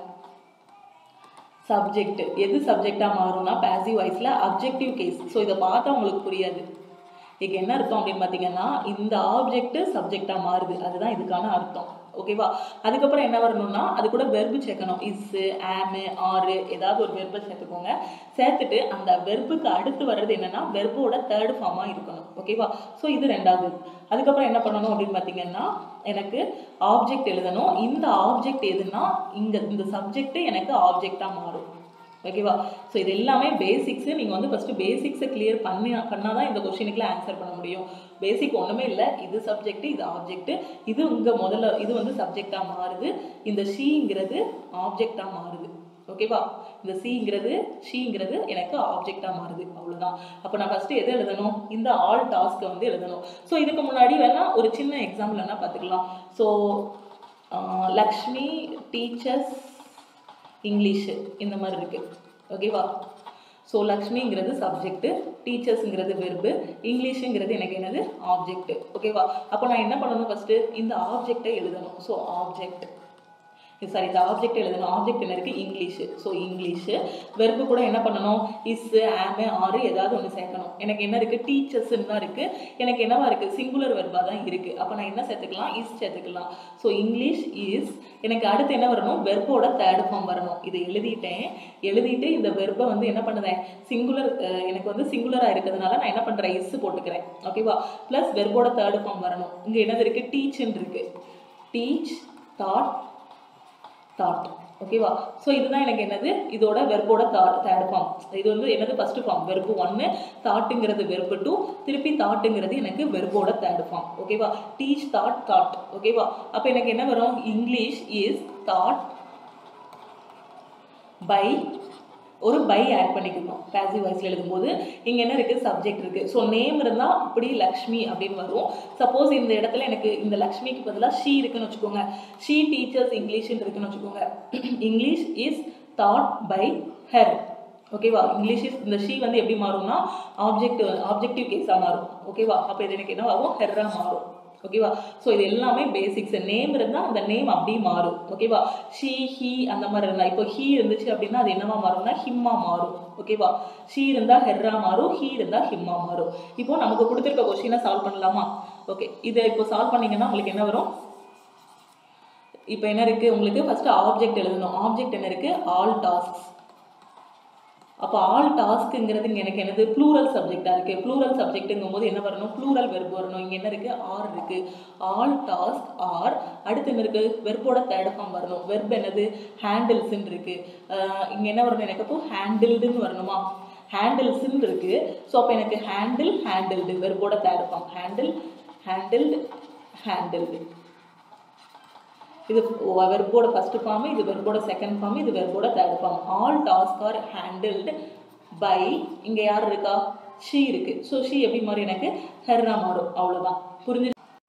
சப்ஜெக்ட் எது சப்ஜெக்டாக மாறும்னா பாசிவ் வாய்ஸில் அப்ஜெக்டிவ் கேஸ் ஸோ இதை பார்த்தா உங்களுக்கு புரியாது இதுக்கு என்ன அர்த்தம் அப்படின்னு பார்த்தீங்கன்னா இந்த ஆப்ஜெக்ட் சப்ஜெக்டாக மாறுது அதுதான் இதுக்கான அர்த்தம் ஓகேவா அதுக்கப்புறம் என்ன வரணும்னா அது கூட வெர்பு சேர்க்கணும் இஸ்ஸு ஆமு ஆறு ஏதாவது ஒரு வெர்பை சேர்த்துக்கோங்க சேர்த்துட்டு அந்த வெர்புக்கு அடுத்து வர்றது என்னன்னா வெர்போட தேர்ட் ஃபார்மாக இருக்கணும் ஓகேவா ஸோ இது ரெண்டாவது அதுக்கப்புறம் என்ன பண்ணணும் அப்படின்னு பார்த்தீங்கன்னா எனக்கு ஆப்ஜெக்ட் எழுதணும் இந்த ஆப்ஜெக்ட் எதுனா இங்கே இந்த சப்ஜெக்ட் எனக்கு ஆப்ஜெக்டாக மாறும் ஓகேவா ஸோ இது எல்லாமே பேசிக்ஸு நீங்கள் வந்து ஃபஸ்ட்டு பேசிக்ஸை கிளியர் பண்ணி பண்ணால் தான் இந்த கொஷினுக்குலாம் ஆன்சர் பண்ண முடியும் பேசிக் ஒன்றுமே இல்லை இது சப்ஜெக்ட் இது ஆப்ஜெக்ட் இது இங்கே முதல்ல இது வந்து சப்ஜெக்டாக மாறுது இந்த ஷீங்கிறது ஆப்ஜெக்டாக மாறுது ஓகேவா இந்த சிங்கிறது ஷீங்கிறது எனக்கு ஆப்ஜெக்டாக மாறுது அவ்வளோதான் அப்போ நான் ஃபஸ்ட்டு எது எழுதணும் இந்த ஆல் டாஸ்க்கை வந்து எழுதணும் ஸோ இதுக்கு முன்னாடி வேணால் ஒரு சின்ன எக்ஸாம்பிள் வேணால் பார்த்துக்கலாம் ஸோ லக்ஷ்மி டீச்சர்ஸ் இங்கிலீஷு இந்த மாதிரி இருக்குது ஓகேவா ஸோ லக்ஷ்மிங்கிறது சப்ஜெக்ட்டு டீச்சர்ஸுங்கிறது வெர்பு இங்கிலீஷுங்கிறது எனக்கு என்னது ஆப்ஜெக்ட் ஓகேவா அப்போ நான் என்ன பண்ணணும் ஃபஸ்ட்டு இந்த ஆப்ஜெக்டை எழுதணும் ஸோ ஆப்ஜெக்ட் சாரி இந்த ஆப்ஜெக்ட் எழுதணும் ஆப்ஜெக்ட் என்ன இருக்குது இங்கிலீஷு ஸோ இங்கிலீஷு வெர்பு கூட என்ன பண்ணணும் இஸ்ஸு ஆமு ஆறு ஏதாவது ஒன்று சேர்க்கணும் எனக்கு என்ன இருக்குது டீச்சர்ஸ்ன்னு தான் இருக்குது எனக்கு என்னவா இருக்குது சிங்குலர் வெர்பாக தான் இருக்குது அப்போ நான் என்ன சேர்த்துக்கலாம் இஸ் சேர்த்துக்கலாம் ஸோ இங்கிலீஷ் இஸ் எனக்கு அடுத்து என்ன வரணும் வெர்போட தேர்ட் ஃபார்ம் வரணும் இதை எழுதிட்டேன் எழுதிட்டு இந்த வெர்பை வந்து என்ன பண்ணுதேன் சிங்குலர் எனக்கு வந்து சிங்குலராக இருக்கிறதுனால நான் என்ன பண்ணுறேன் இஸ் போட்டுக்கிறேன் ஓகேவா ப்ளஸ் வெர்போட தேர்ட் ஃபார்ம் வரணும் இங்கே என்னது இருக்குது டீச்ன்னு இருக்குது டீச் தாட் தாட் ஓகேவா ஸோ இதுதான் எனக்கு என்னது இதோட வெர்போட தாட் தேர்ட் ஃபார்ம் இது வந்து என்னது ஃபர்ஸ்ட் ஃபார்ம் வெர்பு ஒன்று தாட்டுங்கிறது வெர்பு டூ திருப்பி தாட்டுங்கிறது எனக்கு வெர்போட தேர்ட் ஃபார்ம் ஓகேவா டீச் தாட் தாட் ஓகேவா அப்போ எனக்கு என்ன வரும் இங்கிலீஷ் இஸ் தாட் பை ஒரு பை ஆட் பண்ணிக்கணும் பேசிவ் வாய்ஸில் எழுதும்போது இங்கே என்ன இருக்குது சப்ஜெக்ட் இருக்குது ஸோ நேம் இருந்தால் அப்படி லக்ஷ்மி அப்படின்னு வரும் சப்போஸ் இந்த இடத்துல எனக்கு இந்த லக்ஷ்மிக்கு பதிலாக ஷீ இருக்குன்னு வச்சுக்கோங்க ஷீ டீச்சர்ஸ் இங்கிலீஷ்னு இருக்குன்னு வச்சுக்கோங்க English is taught by her ஓகேவா இங்கிலீஷ் இஸ் இந்த ஷீ வந்து எப்படி மாறும்னா ஆப்ஜெக்ட் ஆப்ஜெக்டிவ் கேஸாக மாறும் ஓகேவா அப்போ இது எனக்கு என்ன ஆகும் ஹெர்ராக மாறும் ஓகேவா ஸோ இது எல்லாமே பேசிக்ஸ் நேம் இருந்தால் அந்த நேம் அப்படியே மாறும் ஓகேவா ஷீ ஹீ அந்த மாதிரி இருந்தால் இப்போ ஹீ இருந்துச்சு அப்படின்னா அது என்னவா மாறும்னா ஹிம்மா மாறும் ஓகேவா ஷீ இருந்தால் ஹெர்ரா மாறும் ஹீ இருந்தால் ஹிம்மா மாறும் இப்போ நமக்கு கொடுத்துருக்க கொஸ்டினை சால்வ் பண்ணலாமா ஓகே இதை இப்போ சால்வ் பண்ணீங்கன்னா உங்களுக்கு என்ன வரும் இப்போ என்ன இருக்குது உங்களுக்கு ஃபஸ்ட்டு ஆப்ஜெக்ட் எழுதணும் ஆப்ஜெக்ட் என்ன இருக்குது ஆல் டாஸ்க்ஸ் அப்போ ஆல் டாஸ்க்குங்கிறது இங்கே எனக்கு என்னது ப்ளூரல் சப்ஜெக்டாக இருக்குது ப்ளூரல் சப்ஜெக்ட்டுங்கும் போது என்ன வரணும் ப்ளூரல் வெர்ப் வரணும் இங்கே என்ன இருக்குது ஆர் இருக்குது ஆல் டாஸ்க் ஆர் அடுத்து என்ன இருக்குது வெர்போட தேர்ட் ஃபார்ம் வரணும் வெர்ப் என்னது ஹேண்டில்ஸ்ன்னு இருக்குது இங்கே என்ன வரணும் எனக்கு அப்போ ஹேண்டில்டுன்னு வரணுமா ஹேண்டில்ஸ்ன்னு இருக்குது ஸோ அப்போ எனக்கு ஹேண்டில் ஹேண்டில்டு வெர்போட third form handle handled handled இது வெர்போட ஃபர்ஸ்ட் ஃபார்ம் இது வெர்போட செகண்ட் ஃபார்ம் இது வெர்போட third form all task are handled by இங்கே யார் இருக்கா ஷீ இருக்கு ஸோ ஷீ எப்படி மாறும் எனக்கு ஹெர்ரா மாறும் அவ்வளோதான் புரிஞ்சு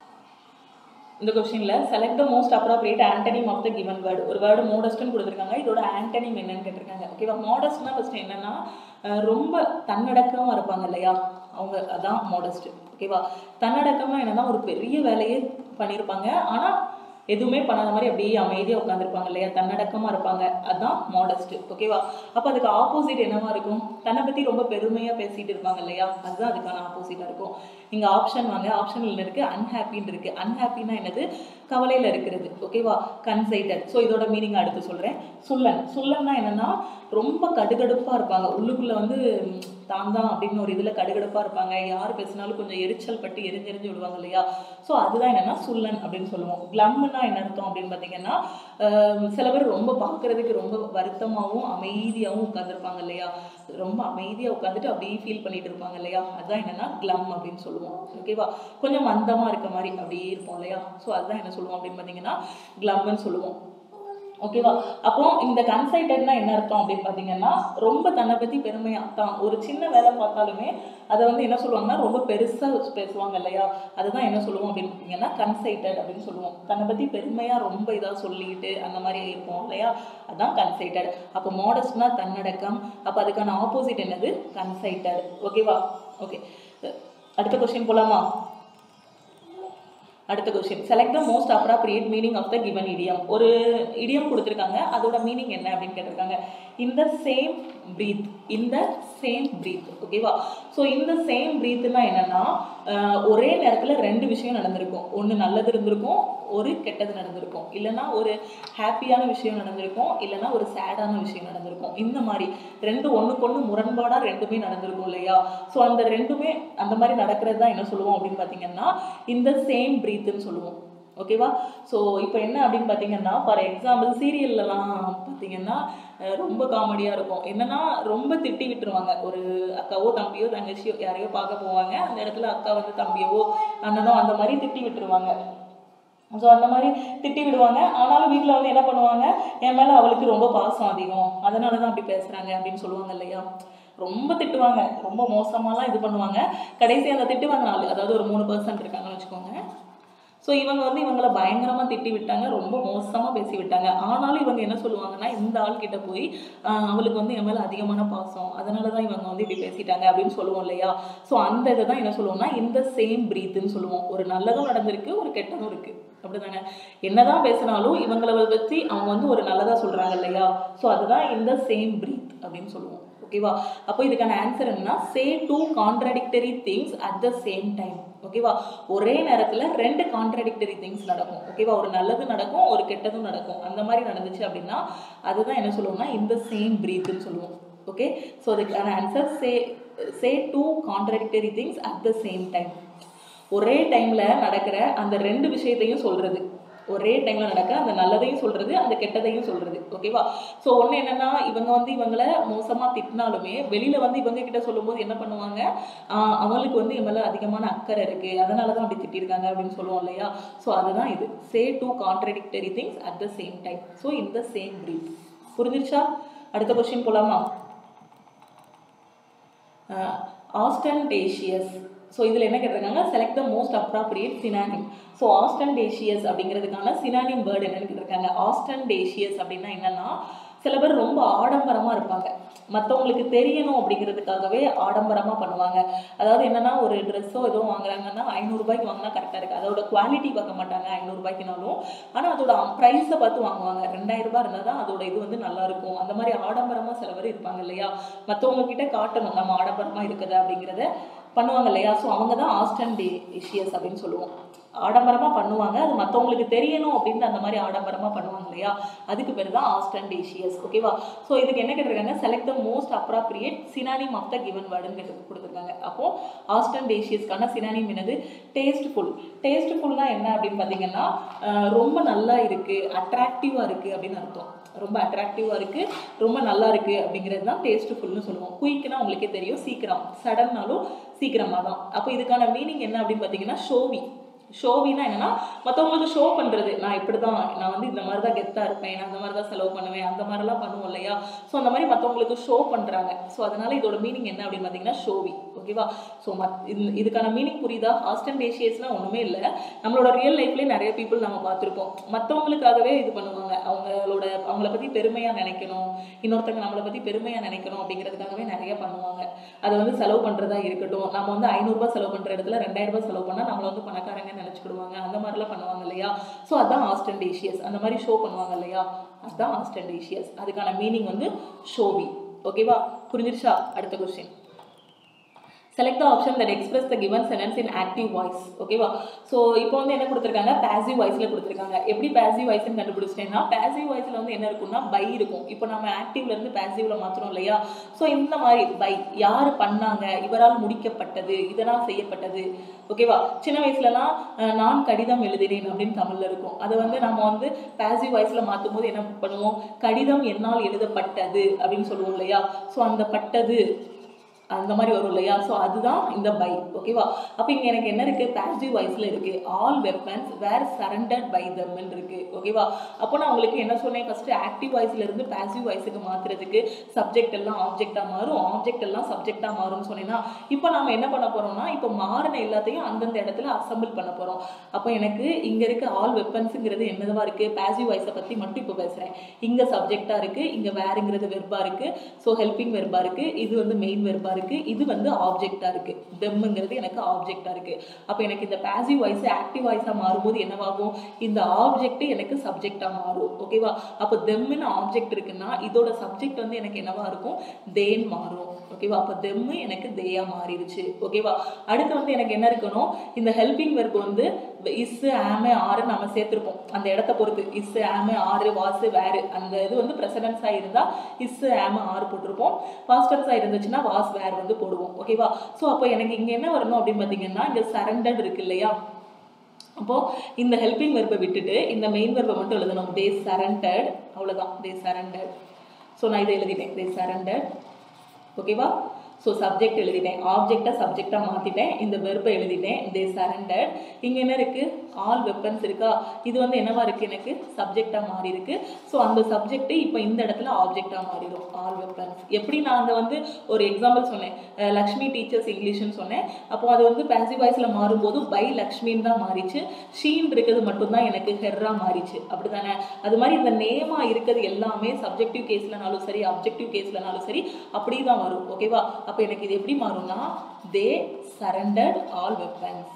இந்த கொஸ்டினில் select the most appropriate antonym of the given word ஒரு வேர்டு மோடஸ்ட்னு கொடுத்துருக்காங்க இதோட ஆண்டனிம் என்னன்னு கேட்டிருக்காங்க ஓகேவா மாடஸ்ட்னா ஃபஸ்ட்டு என்னன்னா ரொம்ப தன்னடக்கமாக இருப்பாங்க இல்லையா அவங்க அதான் மாடஸ்ட் ஓகேவா தன்னடக்கமாக என்னன்னா ஒரு பெரிய வேலையே பண்ணியிருப்பாங்க ஆனால் எதுவுமே பண்ணாத மாதிரி அப்படியே அமைதியாக உட்காந்துருப்பாங்க இல்லையா தன்னடக்கமாக இருப்பாங்க அதுதான் மாடஸ்ட் ஓகேவா அப்போ அதுக்கு ஆப்போசிட் என்னவா இருக்கும் தன்னை பற்றி ரொம்ப பெருமையாக பேசிகிட்டு இருப்பாங்க இல்லையா அதுதான் அதுக்கான ஆப்போசிட்டாக இருக்கும் இங்கே ஆப்ஷன் வாங்க ஆப்ஷனில் இருக்குது அன்ஹாப்பின்னு இருக்குது அன்ஹாப்பின்னா என்னது கவலையில் இருக்கிறது ஓகேவா கன்சைட்டட் ஸோ இதோட மீனிங் அடுத்து சொல்கிறேன் சுல்லன் சுல்லன்னா என்னென்னா ரொம்ப கடுகடுப்பாக இருப்பாங்க உள்ளுக்குள்ளே வந்து தான் தான் அப்படின்னு ஒரு இதில் கடுகடுப்பாக இருப்பாங்க யார் பேசினாலும் கொஞ்சம் எரிச்சல் பட்டு எரிஞ்செரிஞ்சு விடுவாங்க இல்லையா ஸோ அதுதான் என்னென்னா சுல்லன் அப்படின்னு சொல்லுவோம் க்ளம்னா என்ன அர்த்தம் அப்படின்னு பார்த்தீங்கன்னா சில பேர் ரொம்ப பார்க்குறதுக்கு ரொம்ப வருத்தமாகவும் அமைதியாகவும் உட்காந்துருப்பாங்க இல்லையா ரொம்ப அமைதியாக உட்காந்துட்டு அப்படியே ஃபீல் பண்ணிட்டு இருப்பாங்க இல்லையா அதுதான் என்னென்னா க்ளம் அப்படின்னு சொல்லுவோம் ஓகேவா கொஞ்சம் மந்தமாக இருக்க மாதிரி அப்படியே இருப்போம் இல்லையா ஸோ அதுதான் என்ன சொல்லுவோம் அப்படின்னு பார்த்தீங்கன்னா க்ளம்னு சொல்லுவோம் ஓகேவா அப்போ இந்த கன்சைட்டட்னா என்ன அர்த்தம் அப்படின்னு பார்த்தீங்கன்னா ரொம்ப தன்னை பற்றி பெருமையாக தான் ஒரு சின்ன வேலை பார்த்தாலுமே அதை வந்து என்ன சொல்லுவாங்கன்னா ரொம்ப பெருசாக பேசுவாங்க இல்லையா அதுதான் என்ன சொல்லுவோம் அப்படின்னு பார்த்தீங்கன்னா கன்சைட்டட் அப்படின்னு சொல்லுவோம் தன்னை பற்றி பெருமையாக ரொம்ப இதாக சொல்லிட்டு அந்த மாதிரி இருப்போம் இல்லையா அதான் கன்சைட்டட் அப்போ மாடஸ்ட்னா தன்னடக்கம் அப்போ அதுக்கான ஆப்போசிட் என்னது கன்சைட்டட் ஓகேவா ஓகே அடுத்த கொஸ்டின் போலாமா அடுத்த question select the most appropriate meaning of the given idiom ஒரு இடியம் கொடுத்துருக்காங்க அதோட மீனிங் என்ன அப்படின்னு கேட்டிருக்காங்க இந்த சேம் பிரீத் இந்த சேம் பிரீத் ஓகேவா ஸோ இந்த சேம் பிரீத்னா என்னன்னா ஆஹ் ஒரே நேரத்தில் ரெண்டு விஷயம் நடந்திருக்கும் ஒன்று நல்லது இருந்திருக்கும் ஒரு கெட்டது நடந்திருக்கும் இல்லைன்னா ஒரு ஹாப்பியான விஷயம் நடந்திருக்கும் இல்லைன்னா ஒரு சேடான விஷயம் நடந்திருக்கும் இந்த மாதிரி ரெண்டு ஒன்றுக்கு ஒன்று முரண்பாடாக ரெண்டுமே நடந்திருக்கும் இல்லையா ஸோ அந்த ரெண்டுமே அந்த மாதிரி நடக்கிறது தான் என்ன சொல்லுவோம் அப்படின்னு பார்த்தீங்கன்னா இந்த சேம் பிரீத்துன்னு சொல்லுவோம் ஓகேவா ஸோ இப்போ என்ன அப்படின்னு பார்த்தீங்கன்னா ஃபார் எக்ஸாம்பிள் சீரியல்லலாம் பார்த்தீங்கன்னா அஹ் ரொம்ப காமெடியாக இருக்கும் என்னன்னா ரொம்ப திட்டி விட்டுருவாங்க ஒரு அக்காவோ தம்பியோ தங்கச்சியோ யாரையோ பார்க்க போவாங்க அந்த இடத்துல அக்கா வந்து தம்பியவோ அண்ணனோ அந்த மாதிரி திட்டி விட்டுருவாங்க ஸோ அந்த மாதிரி திட்டி விடுவாங்க ஆனாலும் வீட்டில் வந்து என்ன பண்ணுவாங்க என் மேலே அவளுக்கு ரொம்ப பாசம் அதிகம் அதனால தான் அப்படி பேசுகிறாங்க அப்படின்னு சொல்லுவாங்க இல்லையா ரொம்ப திட்டுவாங்க ரொம்ப மோசமாலாம் இது பண்ணுவாங்க கடைசி அந்த திட்டுவாங்க நாலு அதாவது ஒரு மூணு பர்சன்ட் இருக்காங்கன்னு வச்சுக்கோங்க ஸோ இவங்க வந்து இவங்கள பயங்கரமாக திட்டி விட்டாங்க ரொம்ப மோசமாக பேசி விட்டாங்க ஆனாலும் இவங்க என்ன சொல்லுவாங்கன்னா இந்த ஆள் கிட்ட போய் ஆஹ் அவளுக்கு வந்து என் மேலே அதிகமான பாசம் அதனால தான் இவங்க வந்து இப்படி பேசிட்டாங்க அப்படின்னு சொல்லுவோம் இல்லையா ஸோ அந்த இதை தான் என்ன சொல்லுவோம்னா இந்த சேம் பிரீத்துன்னு சொல்லுவோம் ஒரு நல்லதும் நடந்திருக்கு ஒரு கெட்டதும் இருக்கு அப்படிதானே என்னதான் பேசினாலும் இவங்கள பற்றி அவங்க வந்து ஒரு நல்லதா சொல்றாங்க இல்லையா ஸோ அதுதான் இந்த சேம் பிரீத் அப்படின்னு சொல்லுவோம் ஓகேவா அப்போ இதுக்கான ஆன்சர் என்னன்னா say two contradictory things at the same time ஓகேவா ஒரே நேரத்தில் ரெண்டு கான்ட்ராடிக்டரி திங்ஸ் நடக்கும் ஓகேவா ஒரு நல்லது நடக்கும் ஒரு கெட்டதும் நடக்கும் அந்த மாதிரி நடந்துச்சு அப்படின்னா அதுதான் என்ன சொல்லுவோம்னா இந்த சேம் பிரீத்துன்னு சொல்லுவோம் ஓகே ஸோ அதுக்கான answer say say two contradictory things at the same time ஒரே டைம்ல நடக்கிற அந்த ரெண்டு விஷயத்தையும் சொல்றது ஒரே டைம்ல நடக்க அந்த நல்லதையும் சொல்றது அந்த கெட்டதையும் சொல்றது ஓகேவா ஸோ ஒன்று என்னன்னா இவங்க வந்து இவங்கள மோசமா திட்டினாலுமே வெளியில வந்து இவங்க கிட்ட சொல்லும்போது என்ன பண்ணுவாங்க ஆஹ் அவங்களுக்கு வந்து இவங்க மேல அதிகமான அக்கறை இருக்கு அதனால தான் அப்படி திட்டிருக்காங்க அப்படின்னு சொல்லுவோம் இல்லையா ஸோ அதுதான் இது say two contradictory things at the same time so இந்த சேம் பிரீத் புரிஞ்சிருச்சா அடுத்த கொஸ்டின் போலாமா ஆஸ்டன்டேஷியஸ் ஸோ இதில் என்ன கேட்டிருக்காங்க select the most appropriate synonym so ostentatious அப்படிங்கிறதுக்கான சினானிம் வேர்டு என்னன்னு கேட்டிருக்காங்க ஆஸ்டன்டேஷியஸ் அப்படின்னா என்னன்னா சில பேர் ரொம்ப ஆடம்பரமாக இருப்பாங்க மற்றவங்களுக்கு தெரியணும் அப்படிங்கிறதுக்காகவே ஆடம்பரமாக பண்ணுவாங்க அதாவது என்னன்னா ஒரு ட்ரெஸ்ஸோ ஏதோ வாங்குறாங்கன்னா ஐநூறுரூபாய்க்கு வாங்கினா கரெக்டாக இருக்குது அதோட குவாலிட்டி பார்க்க மாட்டாங்க ஐநூறுரூபாய்க்குனாலும் ஆனால் அதோட ப்ரைஸை பார்த்து வாங்குவாங்க ரெண்டாயிரம் ரூபாய் இருந்தால் தான் அதோட இது வந்து நல்லா இருக்கும் அந்த மாதிரி ஆடம்பரமாக சில பேர் இருப்பாங்க இல்லையா மற்றவங்க கிட்ட காட்டணும் நம்ம ஆடம்பரமாக இருக்குது அப்படிங்கிறத பண்ணுவாங்க இல்லையா ஸோ அவங்க தான் ஆஸ்டன் டே இஷியஸ் அப்படின்னு சொல்லுவோம் ஆடம்பரமாக பண்ணுவாங்க அது மற்றவங்களுக்கு தெரியணும் அப்படின்னு அந்த மாதிரி ஆடம்பரமாக பண்ணுவாங்க இல்லையா அதுக்கு பேர் தான் ஆஸ்டன் டேஷியஸ் ஓகேவா ஸோ இதுக்கு என்ன கேட்டிருக்காங்க select the most appropriate synonym of the given வேர்டுன்னு கேட்டு கொடுத்துருக்காங்க அப்போ ஆஸ்டன் டேஷியஸ்க்கான சினானிம் என்னது டேஸ்ட்ஃபுல் டேஸ்ட்ஃபுல்னா என்ன அப்படின்னு பார்த்தீங்கன்னா ஆஹ் ரொம்ப நல்லா இருக்கு அட்ராக்டிவாக இருக்கு அப்படின்னு அர்த்தம் ரொம்ப அட்ராக்டிவாக இருக்குது ரொம்ப நல்லா இருக்குது அப்படிங்கிறது தான் டேஸ்ட்ஃபுல்னு சொல்லுவோம் குயிக்னா உங்களுக்கே தெரியும் சீக்கிரம் சடன்னாலும் சீக்கிரமாக தான் அப்போ இதுக்கான மீனிங் என்ன அப்படின்னு பார்த்தீங்கன்னா ஷோவி ஷோவினா என்னன்னா மற்றவங்களுக்கு ஷோ பண்ணுறது நான் இப்படி தான் நான் வந்து இந்த மாதிரி தான் கெத்தாக இருப்பேன் நான் அந்த மாதிரி தான் செலவு பண்ணுவேன் அந்த மாதிரிலாம் பண்ணுவோம் இல்லையா ஸோ அந்த மாதிரி மற்றவங்களுக்கு ஷோ பண்ணுறாங்க ஸோ அதனால இதோட மீனிங் என்ன அப்படின்னு பார்த்தீங்கன்னா ஷோவி ஓகேவா ஸோ மத் இது இதுக்கான மீனிங் புரியுதா ஆஸ்டன்டேஷியஸ்லாம் ஒன்றுமே இல்லை நம்மளோட ரியல் லைஃப்லேயே நிறைய பீப்புள் நம்ம பார்த்துருப்போம் மற்றவங்களுக்காகவே இது பண்ணுவாங்க அவங்களோட அவங்கள பற்றி பெருமையாக நினைக்கணும் இன்னொருத்தங்க நம்மளை பற்றி பெருமையாக நினைக்கணும் அப்படிங்கிறதுக்காகவே நிறைய பண்ணுவாங்க அதை வந்து செலவு பண்ணுறதா இருக்கட்டும் நம்ம வந்து ஐநூறுரூபா செலவு பண்ணுற இடத்துல ரெண்டாயிரம் ரூபாய் செலவு பண்ணால் நம்மளை வந்து பணக்காரங்க நினச்சிக்கிடுவாங்க அந்த மாதிரிலாம் பண்ணுவாங்க இல்லையா ஸோ அதான் ஆஸ்டன்டேஷியஸ் அந்த மாதிரி ஷோ பண்ணுவாங்க இல்லையா அதுதான் ஆஸ்டன்டேஷியஸ் அதுக்கான மீனிங் வந்து ஷோவி ஓகேவா புரிஞ்சிருச்சா அடுத்த question select the option that express the given sentence in active voice ஓகேவா ஸோ இப்போ வந்து என்ன கொடுத்துருக்காங்க பாசிவ் வாய்ஸில் கொடுத்துருக்காங்க எப்படி பாசிவ் வாய்ஸ்னு கண்டுபிடிச்சிட்டேன்னா பாசிவ் வாய்ஸில் வந்து என்ன இருக்கும்னா பை இருக்கும் இப்போ நம்ம ஆக்டிவ்ல இருந்து பாசிவ்ல மாற்றுறோம் இல்லையா ஸோ இந்த மாதிரி பை யார் பண்ணாங்க இவரால் முடிக்கப்பட்டது இதனால் செய்யப்பட்டது ஓகேவா சின்ன வயசுலலாம் அஹ், நான் கடிதம் எழுதினேன் அப்படின்னு தமிழ்ல இருக்கும் அதை வந்து நம்ம வந்து பாசிவ் வாய்ஸ்ல மாற்றும் போது என்ன பண்ணுவோம் கடிதம் என்னால் எழுதப்பட்டது அப்படின்னு சொல்லுவோம் இல்லையா ஸோ அந்த பட்டது அந்த மாதிரி வரும் இல்லையா ஸோ அதுதான் இந்த பை ஓகேவா அப்போ இங்கே எனக்கு என்ன இருக்குது பாசிட்டிவ் வாய்ஸில் இருக்குது all weapons were surrendered by தம்னு இருக்குது ஓகேவா அப்போ நான் உங்களுக்கு என்ன சொன்னேன் ஃபஸ்ட்டு ஆக்டிவ் வாய்ஸ்ல இருந்து பாசிவ் வாய்ஸுக்கு மாற்றுறதுக்கு சப்ஜெக்ட் எல்லாம் ஆப்ஜெக்டாக மாறும் ஆப்ஜெக்ட் எல்லாம் சப்ஜெக்டாக மாறும்னு சொன்னேன்னா இப்போ நாம என்ன பண்ண போகிறோம்னா இப்போ மாறின எல்லாத்தையும் அந்தந்த இடத்துல அசம்பிள் பண்ண போகிறோம் அப்போ எனக்கு இங்கே இருக்க ஆல் வெப்பன்ஸுங்கிறது என்னதுவா இருக்குது பாசிவ் வாய்ஸை பற்றி மட்டும் இப்போ பேசுகிறேன் இங்கே சப்ஜெக்டாக இருக்குது இங்கே வேறுங்கிறது வெர்பாக இருக்குது ஸோ ஹெல்பிங் வெர்பாக இருக்குது இது வந்து மெயின் வெர்பாக இருக்கு இது வந்து ஆப்ஜெக்டா இருக்கு தெம்ங்கிறது எனக்கு ஆப்ஜெக்டா இருக்கு அப்போ எனக்கு இந்த பாசிவ் வாய்ஸ் ஆக்டிவ் வாய்ஸா மாறும்போது என்னவாகும் இந்த ஆப்ஜெக்ட் எனக்கு சப்ஜெக்டா மாறும் ஓகேவா அப்போ தெம்னு ஆப்ஜெக்ட் இருக்குன்னா இதோட சப்ஜெக்ட் வந்து எனக்கு என்னவா இருக்கும் தேன் மாறும் ஓகேவா அப்போ தெம்மு எனக்கு தேயா மாறிடுச்சு ஓகேவா அடுத்து வந்து எனக்கு என்ன இருக்கணும் இந்த ஹெல்பிங் வெர்ப் வந்து இஸ் ஆமே ஆறு நம்ம சேர்த்துருப்போம் அந்த இடத்த பொறுத்து இஸ் ஆமே ஆறு வாசு வேறு அந்த இது வந்து ப்ரெசடன்ஸாக இருந்தால் இஸ் ஆம ஆறு போட்டிருப்போம் பாஸ்டன்ஸாக இருந்துச்சுன்னா வாஸ் வேர் வந்து போடுவோம் ஓகேவா ஸோ அப்போ எனக்கு இங்கே என்ன வரணும் அப்படின்னு பார்த்தீங்கன்னா இங்கே சரண்டட் இருக்கு இல்லையா அப்போ இந்த ஹெல்பிங் வெர்பை விட்டுட்டு இந்த மெயின் வெர்பை மட்டும் எழுதணும் தே சரண்டட் அவ்வளோதான் தே சரண்டட் ஸோ நான் இதை எழுதிட்டேன் தே சரண்டட் ஓகேவா ஸோ சப்ஜெக்ட் எழுதிட்டேன் ஆப்ஜெக்டை சப்ஜெக்டாக மாற்றிட்டேன் இந்த வெர்பை எழுதிட்டேன் தே சரண்டட் இங்கே என்ன இருக்குது ஆல் வெப்பன்ஸ் இருக்கா இது வந்து என்னவா இருக்குது எனக்கு சப்ஜெக்டாக மாறி இருக்கு ஸோ அந்த சப்ஜெக்ட் இப்போ இந்த இடத்துல ஆப்ஜெக்டாக மாறிடும் ஆல் வெப்பன்ஸ் எப்படி நான் அங்கே வந்து ஒரு எக்ஸாம்பிள் சொன்னேன் அஹ் லக்ஷ்மி டீச்சர்ஸ் இங்கிலீஷ்னு சொன்னேன் அப்போ அது வந்து பேசிவ் வாய்ஸில் மாறும்போது பை லக்ஷ்மின்னு தான் மாறிச்சு ஷீன் இருக்கிறது மட்டும்தான் எனக்கு ஹெர்ரா மாறிச்சு அப்படி தானே அது மாதிரி இந்த நேமாக இருக்கிறது எல்லாமே சப்ஜெக்டிவ் கேஸ்லனாலும் சரி அப்ஜெக்டிவ் கேஸ்லனாலும் சரி அப்படி தான் வரும் ஓகேவா அப்போ எனக்கு இது எப்படி மாறும்னா they surrendered all weapons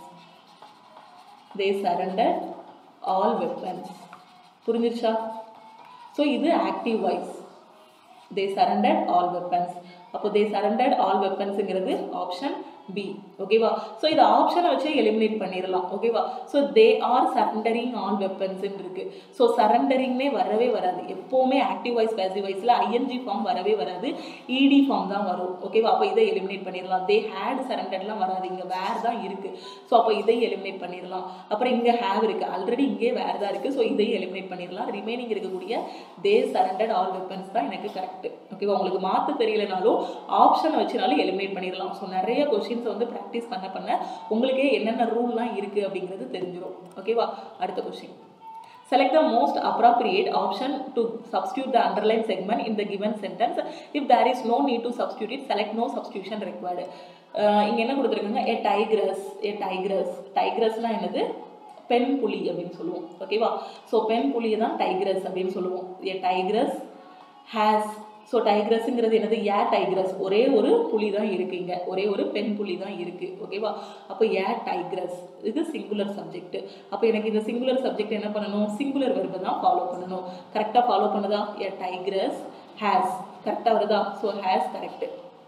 they surrendered all weapons புரிஞ்சிருச்சா ஸோ இது active voice they surrendered all weapons அப்போ தே சரண்டட் ஆல் வெப்பன்ஸுங்கிறது ஆப்ஷன் பி ஓகேவா ஸோ இதை ஆப்ஷனை வச்சே எலிமினேட் பண்ணிடலாம் ஓகேவா so they are surrendering all வெப்பன்ஸ்ன்னு இருக்கு ஸோ சரண்டரிங்னே வரவே வராது எப்போவுமே ஆக்டிவ் வாய்ஸ் பேசிவ் வாய்ஸில் ஐஎன்ஜி ஃபார்ம் வரவே வராது இடி ஃபார்ம் தான் வரும் ஓகேவா அப்போ இதை எலிமினேட் பண்ணிடலாம் தே ஹேட் சரண்டர்லாம் வராது இங்கே வேர் தான் இருக்கு ஸோ அப்போ இதை எலிமினேட் பண்ணிடலாம் அப்புறம் இங்கே ஹேவ் இருக்கு ஆல்ரெடி இங்கே வேர் தான் இருக்கு ஸோ இதையும் எலிமினேட் பண்ணிடலாம் ரிமைனிங் இருக்கக்கூடிய தே சரண்டட் ஆல் வெப்பன்ஸ் தான் எனக்கு கரெக்ட் ஓகேவா உங்களுக்கு மாற்ற தெரியலனாலும் ஆப்ஷனை வச்சுனாலும் எலிமினேட் பண்ணிடலாம் ஸோ நிறைய கொஷின்ஸை வந்து ப்ராக்டிஸ் பண்ண பண்ண உங்களுக்கே என்னென்ன ரூல்லாம் இருக்குது அப்படிங்கிறது தெரிஞ்சிடும் ஓகேவா அடுத்த question Select the most appropriate option to substitute the underlined segment in the given sentence. If there is no need to substitute it, select no substitution required. அஹ் இங்க என்ன கொடுத்துருக்காங்க a tigress a tigress tigressனா என்னது பெண் புலி அப்படின்னு சொல்லுவோம் ஓகேவா ஸோ பெண் புலியை தான் டைக்ரஸ் அப்படின்னு சொல்லுவோம் a tigress has ஸோ டைக்ரஸ்ங்கிறது என்னது ஏ டைக்ரஸ் ஒரே ஒரு புலி தான் இருக்கு இங்க ஒரே ஒரு பெண் புலி தான் இருக்கு ஓகேவா அப்போ ஏ டைக்ரஸ் இது சிங்குலர் சப்ஜெக்ட் அப்போ எனக்கு இந்த சிங்குலர் சப்ஜெக்ட் என்ன பண்ணணும் சிங்குலர் வெர்பை தான் ஃபாலோ பண்ணணும் கரெக்டாக ஃபாலோ பண்ணுதா ஏ டைக்ரஸ் ஹேஸ் கரெக்டாக வருதா so has correct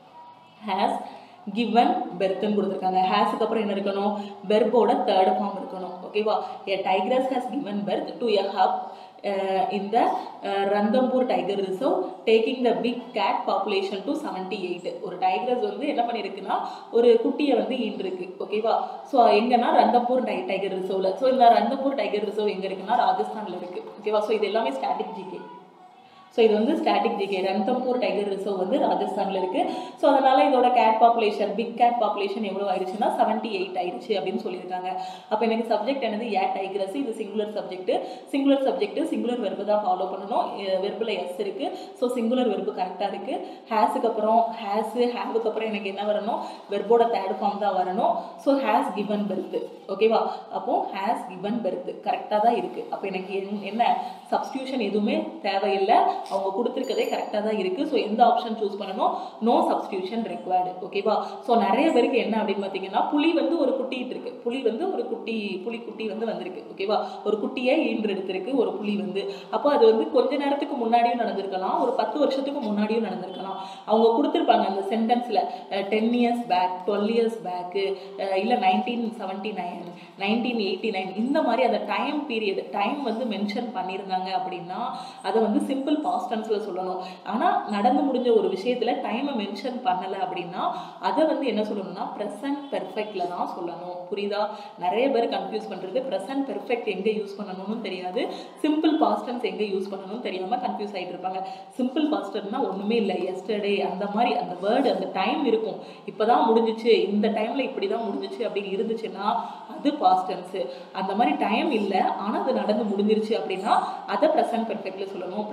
has given பெர்த்துன்னு கொடுத்துருக்காங்க ஹேஸுக்கு அப்புறம் என்ன இருக்கணும் வெர்போட தேர்ட் ஃபார்ம் இருக்கணும் ஓகேவா a tigress has given birth to a hub இந்த Ranthambore tiger reserve taking the big cat population to seventy eight ஒரு டைகர்ஸ் வந்து என்ன பண்ணியிருக்குன்னா ஒரு குட்டியை வந்து ஈன்றிருக்கு ஓகேவா ஸோ எங்கன்னா ரந்தம்பூர் டை டைகர் ரிசர்வ்ல ஸோ இந்த ரந்தம்பூர் டைகர் ரிசர்வ் எங்கே இருக்குன்னா ராஜஸ்தானில் இருக்கு ஓகேவா ஸோ இது எல்லாமே ஸ்டாட்டிக் ஜிகே ஸோ இது வந்து static GK Ranthambore tiger reserve வந்து ராஜஸ்தானில் இருக்கு ஸோ அதனால இதோட cat population big cat population எவ்வளோ ஆயிடுச்சுன்னா செவன்ட்டி எயிட் ஆயிடுச்சு அப்படின்னு சொல்லியிருக்காங்க அப்போ எனக்கு சப்ஜெக்ட் என்னது ஏ டைகரஸ் இது singular subject singular subject singular verb தான் ஃபாலோ பண்ணணும் வெர்பில் எஸ் இருக்கு ஸோ சிங்குலர் வெர்பு கரெக்டாக இருக்கு ஹேஸுக்கு அப்புறம் ஹேஸு ஹேவுக்கு அப்புறம் எனக்கு என்ன வரணும் வெர்போட தேர்ட் ஃபார்ம் தான் வரணும் ஸோ ஹேஸ் கிவன் பெர்த் ஓகேவா அப்போ ஹேஸ் கிவன் பெர்த் கரெக்டாக தான் இருக்கு அப்போ எனக்கு என்- என்ன சப்ஸ்டியூஷன் எதுவுமே தேவையில்லை அவங்க கொடுத்துருக்கதே கரெக்டாக தான் இருக்குது ஸோ எந்த ஆப்ஷன் சூஸ் பண்ணணும் நோ சப்ஸ்டியூஷன் ரெக்வயர்டு ஓகேவா ஸோ நிறைய பேருக்கு என்ன அப்படின்னு பார்த்தீங்கன்னா புலி வந்து ஒரு குட்டிட்டு இருக்கு புலி வந்து ஒரு குட்டி புலி குட்டி வந்து வந்திருக்கு ஓகேவா ஒரு குட்டியை ஈன்று எடுத்திருக்கு ஒரு புலி வந்து அப்போ அது வந்து கொஞ்ச நேரத்துக்கு முன்னாடியும் நடந்திருக்கலாம் ஒரு பத்து வருஷத்துக்கு முன்னாடியும் நடந்திருக்கலாம் அவங்க கொடுத்துருப்பாங்க அந்த சென்டென்ஸில் ten years back twelve years back இல்லை nineteen seventy nine nineteen eighty nine இந்த மாதிரி அந்த டைம் பீரியட் டைம் வந்து மென்ஷன் பண்ணியிருந்தாங்க அப்படின்னா அதை வந்து சிம்பிள் பாஸ்ட் டென்ஸில் சொல்லணும் ஆனால் நடந்து முடிஞ்ச ஒரு விஷயத்தில் டைமை மென்ஷன் பண்ணலை அப்படின்னா அதை வந்து என்ன சொல்லணும்னா ப்ரெசன்ட் பெர்ஃபெக்டில் தான் சொல்லணும் புரியுதா நிறைய பேர் கன்ஃபியூஸ் பண்ணுறது ப்ரெசன்ட் பெர்ஃபெக்ட் எங்கே யூஸ் பண்ணணும்னு தெரியாது சிம்பிள் பாஸ்ட் டென்ஸ் எங்கே யூஸ் பண்ணணும்னு தெரியாமல் கன்ஃபியூஸ் ஆகிட்டு இருப்பாங்க சிம்பிள் பாஸ்ட் டென்ஸ்னா ஒன்றுமே இல்லை எஸ்டர்டே அந்த மாதிரி அந்த வேர்டு அந்த டைம் இருக்கும் இப்போ தான் முடிஞ்சிச்சு இந்த டைமில் இப்படி தான் முடிஞ்சிச்சு அப்படின்னு இருந்துச்சுன்னா அது பாஸ்ட் டென்ஸு அந்த மாதிரி டைம் இல்லை ஆனால் அது நடந்து முடிஞ்சிருச்சு அப்படின்னா அதை ப்ரெசன்ட் பெர்ஃபெக்டில் சொல்லணும் ப்ரெசன்ட் பெர்ஃபெக்ட்